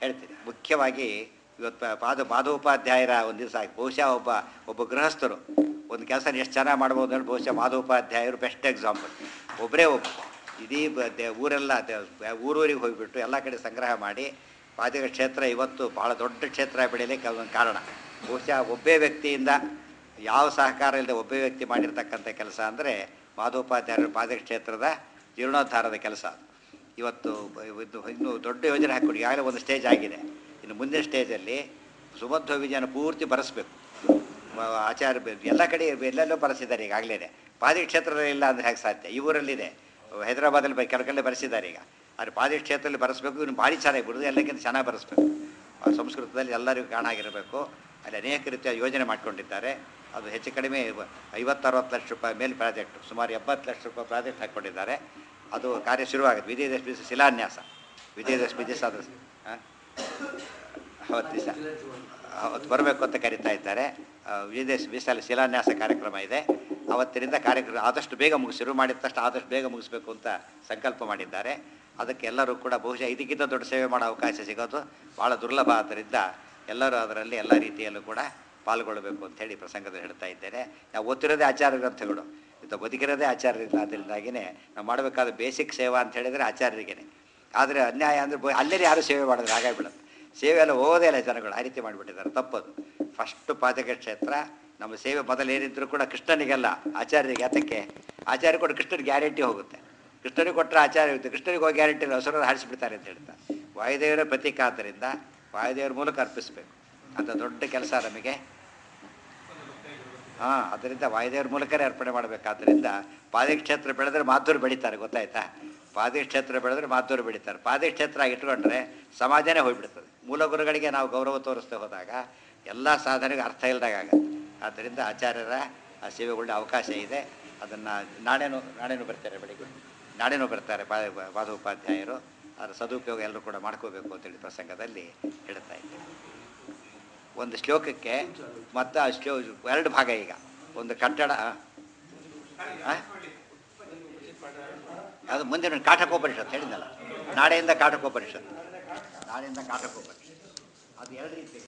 Speaker 1: ಹೇಳ್ತೀನಿ ಮುಖ್ಯವಾಗಿ ಇವತ್ತು ಪಾದ ಪಾದೋಪಾಧ್ಯಾಯರ ಒಂದು ದಿವಸ ಬಹುಶಃ ಒಬ್ಬ ಒಬ್ಬ ಗೃಹಸ್ಥರು ಒಂದು ಕೆಲಸ ಎಷ್ಟು ಚೆನ್ನಾಗಿ ಮಾಡ್ಬೋದು ಅಂದ್ರೆ ಬಹುಶಃ ಮಾಧೋಪಾಧ್ಯಾಯರು ಬೆಸ್ಟ್ ಎಕ್ಸಾಂಪಲ್ ಒಬ್ಬರೇ ಒಬ್ಬ ಇಡೀ ಬ- ದೆ- ಊರೆಲ್ಲ ದೆ- ಊರೂರಿಗೆ ಹೋಗಿಬಿಟ್ಟು ಎಲ್ಲ ಕಡೆ ಸಂಗ್ರಹ ಮಾಡಿ ಪಾದಕ ಕ್ಷೇತ್ರ ಇವತ್ತು ಭಾಳ ದೊಡ್ಡ ಕ್ಷೇತ್ರ ಬೆಳೀಲಿಕ್ಕೆ ಅದೊಂದು ಕಾರಣ ಬಹುಶಃ ಒಬ್ಬೇ ವ್ಯಕ್ತಿಯಿಂದ ಯಾವ ಸಹಕಾರ ಇಲ್ಲದೆ ಒಬ್ಬೇ ವ್ಯಕ್ತಿ ಮಾಡಿರ್ತಕ್ಕಂಥ ಕೆಲಸ ಅಂದರೆ ಮಾಧೋಪಾಧ್ಯಾಯರ ಪಾದಕ ಕ್ಷೇತ್ರದ ಜೀರ್ಣೋದ್ಧಾರದ ಕೆಲಸ ಅದು. ಇವತ್ತು ಬ- ಇದು ಇನ್ನು ದೊಡ್ಡ ಯೋಜನೆ ಹಾಕ್ಕೊಡಿ ಈಗಾಗಲೇ ಒಂದು ಸ್ಟೇಜ್ ಆಗಿದೆ ಇನ್ನು ಮುಂದಿನ ಸ್ಟೇಜಲ್ಲಿ ಸುಮಧ್ವ ವಿಜಯನ ಪೂರ್ತಿ ಬರೆಸ್ಬೇಕು ಮ- ಆಚಾರ್ಯ ಬೆ- ಎಲ್ಲ ಕಡೆ ಎಲ್ಲೆಲ್ಲೋ ಬರೆಸಿದ್ದಾರೆ ಈಗಾಗಲೇ ಪಾದಿ ಕ್ಷೇತ್ರದಲ್ಲಿ ಇಲ್ಲ ಅಂದರೆ ಹೇಗೆ ಸಾಧ್ಯ ಈ ಊರಲ್ಲಿದೆ ಹೈದರಾಬಾದಲ್ಲಿ ಬ- ಕೆಲವು ಕಡೆ ಬರೆಸಿದ್ದಾರೆ ಈಗ ಆದರೆ ಪಾದಿ ಕ್ಷೇತ್ರದಲ್ಲಿ ಬರೆಸ್ಬೇಕು ಇನ್ನು ಭಾರಿ ಚೆನ್ನಾಗಿ ಬಿಡೋದು ಎಲ್ಲಕ್ಕಿಂತ ಚೆನ್ನಾಗಿ ಬರೆಸ್ಬೇಕು ಆ ಸಂಸ್ಕೃತದಲ್ಲಿ ಎಲ್ಲರಿಗೂ ಕಾಣಾಗಿರಬೇಕು ಅಲ್ಲಿ ಅನೇಕ ರೀತಿಯ ಯೋಜನೆ ಮಾಡ್ಕೊಂಡಿದ್ದಾರೆ ಅದು ಹೆಚ್ಚು ಕಡಿಮೆ ಐವತ್ತರವತ್ತು ಲಕ್ಷ ರೂಪಾಯಿ ಮೇಲೆ ಪ್ರಾಜೆಕ್ಟ್ ಸುಮಾರು ಎಪ್ಪತ್ತು ಲಕ್ಷ ರೂಪಾಯಿ ಪ್ರಾಜೆಕ್ಟ್ ಹಾಕ್ಕೊಂಡಿದ್ದಾರೆ ಅದು ಕಾರ್ಯ ಶುರುವಾಗುತ್ತೆ ವಿಜಯದಶಮಿ ದಿವಸ ಶಿಲಾನ್ಯಾಸ ವಿಜಯದಶಮಿ ದಿವಸ ಅದು ಹಾಂ ಅವತ್ತು ದಿವಸ ಅವತ್ತು ಬರಬೇಕು ಅಂತ ಕರಿತಾ ಇದ್ದಾರೆ ಆ, ವಿಜಯದಶಮಿ ದಿವಸ ಅಲ್ಲಿ ಶಿಲಾನ್ಯಾಸ ಕಾರ್ಯಕ್ರಮ ಇದೆ ಅವತ್ತಿನಿಂದ ಕಾರ್ಯಕ್ರಮ ಆದಷ್ಟು ಬೇಗ ಮುಗಿಸಿ ಶುರು ಮಾಡಿದ ತಕ್ಷಣ ಆದಷ್ಟು ಬೇಗ ಮುಗಿಸ್ಬೇಕು ಅಂತ ಸಂಕಲ್ಪ ಮಾಡಿದ್ದಾರೆ ಅದಕ್ಕೆ ಎಲ್ಲರೂ ಕೂಡ ಬಹುಶಃ ಇದಕ್ಕಿಂತ ದೊಡ್ಡ ಸೇವೆ ಮಾಡೋ ಅವಕಾಶ ಸಿಗೋದು ಭಾಳ ದುರ್ಲಭ ಆದ್ದರಿಂದ ಎಲ್ಲರೂ ಅದರಲ್ಲಿ ಎಲ್ಲ ರೀತಿಯಲ್ಲೂ ಕೂಡ ಪಾಲ್ಗೊಳ್ಳಬೇಕು ಅಂತೇಳಿ ಪ್ರಸಂಗದಲ್ಲಿ ಹೇಳ್ತಾ ಇದ್ದೇನೆ ನಾವು ಓದ್ತಿರೋದೇ ಆಚಾರ್ಯ ಗ್ರಂಥಗಳು ಇದು ಬದುಕಿರೋದೇ ಆಚಾರ್ಯರಿಲ್ಲ ಅದರಿಂದಾಗಿಯೇ ನಾವು ಮಾಡಬೇಕಾದ ಬೇಸಿಕ್ ಸೇವಾ ಅಂತ ಹೇಳಿದರೆ ಆಚಾರ್ಯರಿಗೇನೆ ಆದರೆ ಅನ್ಯಾಯ ಅಂದರೆ ಅಲ್ಲೇ ಯಾರು ಸೇವೆ ಮಾಡಿದ್ರೆ ಹಾಗಾಗಿಬಿಡುತ್ತೆ ಸೇವೆ ಎಲ್ಲ ಹೋಗೋದೇ ಇಲ್ಲ ಜನಗಳು ಆ ರೀತಿ ಮಾಡಿಬಿಟ್ಟಿದ್ದಾರೆ ತಪ್ಪದು ಫಸ್ಟು ಪಾದಕ ಕ್ಷೇತ್ರ ನಮ್ಮ ಸೇವೆ ಮೊದಲು ಏನಿದ್ರು ಕೂಡ ಕೃಷ್ಣನಿಗೆಲ್ಲ ಆಚಾರ್ಯರಿಗೆ ಯಾತಕ್ಕೆ ಆಚಾರ್ಯ ಕೊಟ್ಟು ಕೃಷ್ಣನಿಗೆ ಗ್ಯಾರಂಟಿ ಹೋಗುತ್ತೆ ಕೃಷ್ಣನಿಗೆ ಕೊಟ್ಟರೆ ಆಚಾರ್ಯ ಇರುತ್ತೆ ಕೃಷ್ಣನಿಗೆ ಹೋಗಿ ಗ್ಯಾರಂಟಿ ಇಲ್ಲ ಹಸುರನ್ನು ಹಾರಿಸಿಬಿಡ್ತಾರೆ ಅಂತ ಹೇಳ್ತಾರೆ ವಾಯುದೇವರ ಪ್ರತೀಕ ಆದ್ದರಿಂದ ವಾಯುದೇವರ ಮೂಲಕ ಅರ್ಪಿಸಬೇಕು ಅಂತ ದೊಡ್ಡ ಕೆಲಸ ನಮಗೆ ಹಾಂ ಅದರಿಂದ ವಾಯುದೇವರ ಮೂಲಕನೇ ಅರ್ಪಣೆ ಮಾಡಬೇಕಾದ್ದರಿಂದ ಪಾದಕ್ಷೇತ್ರ ಬೆಳೆದ್ರೆ ಮಾಧುರು ಬೆಳೀತಾರೆ ಗೊತ್ತಾಯ್ತಾ ಪಾದಕ್ಷೇತ್ರ ಬೆಳೆದ್ರೆ ಮಾಧುರು ಬೆಳೀತಾರೆ ಪಾದಕ್ಷೇತ್ರ ಇಟ್ಕೊಂಡ್ರೆ ಸಮಾಜನೇ ಹೋಗ್ಬಿಡ್ತದೆ ಮೂಲ ಗುರುಗಳಿಗೆ ನಾವು ಗೌರವ ತೋರಿಸ್ತಾ ಹೋದಾಗ ಎಲ್ಲ ಸಾಧನೆಗೆ ಅರ್ಥ ಇಲ್ದಾಗ ಆಗುತ್ತೆ ಆದ್ದರಿಂದ ಆಚಾರ್ಯರ ಆ ಸೇವೆಗಳ ಅವಕಾಶ ಇದೆ ಅದನ್ನು ನಾಳೆನೂ ನಾಳೆನೂ ಬರ್ತಾರೆ ಬೆಳಿಗ್ಗೆ ನಾಳೆನೂ ಬರ್ತಾರೆ ಪಾ ಪಾದೋಪಾಧ್ಯಾಯರು ಅದರ ಸದುಪಯೋಗ ಎಲ್ಲರೂ ಕೂಡ ಮಾಡ್ಕೋಬೇಕು ಅಂತೇಳಿ ಪ್ರಸಂಗದಲ್ಲಿ ಹೇಳ್ತಾ ಇದ್ದೇವೆ ಒಂದು ಶ್ಲೋಕಕ್ಕೆ ಮತ್ತು ಆ ಶ್ಲೋ ಎರಡು ಭಾಗ ಈಗ ಒಂದು ಕಟ್ಟಡ ಆ? ಅದು ಮುಂದಿನ ಕಾಠಕೋಪನಿಷತ್ ಹೇಳಿದ್ನಲ್ಲ ನಾಳೆಯಿಂದ ಕಾಠಕೋಪನಿಷತ್ ನಾಳೆಯಿಂದ ಕಾಠಕೋಪನಿಷತ್ ಅದು ಎರಡು ರೀತಿ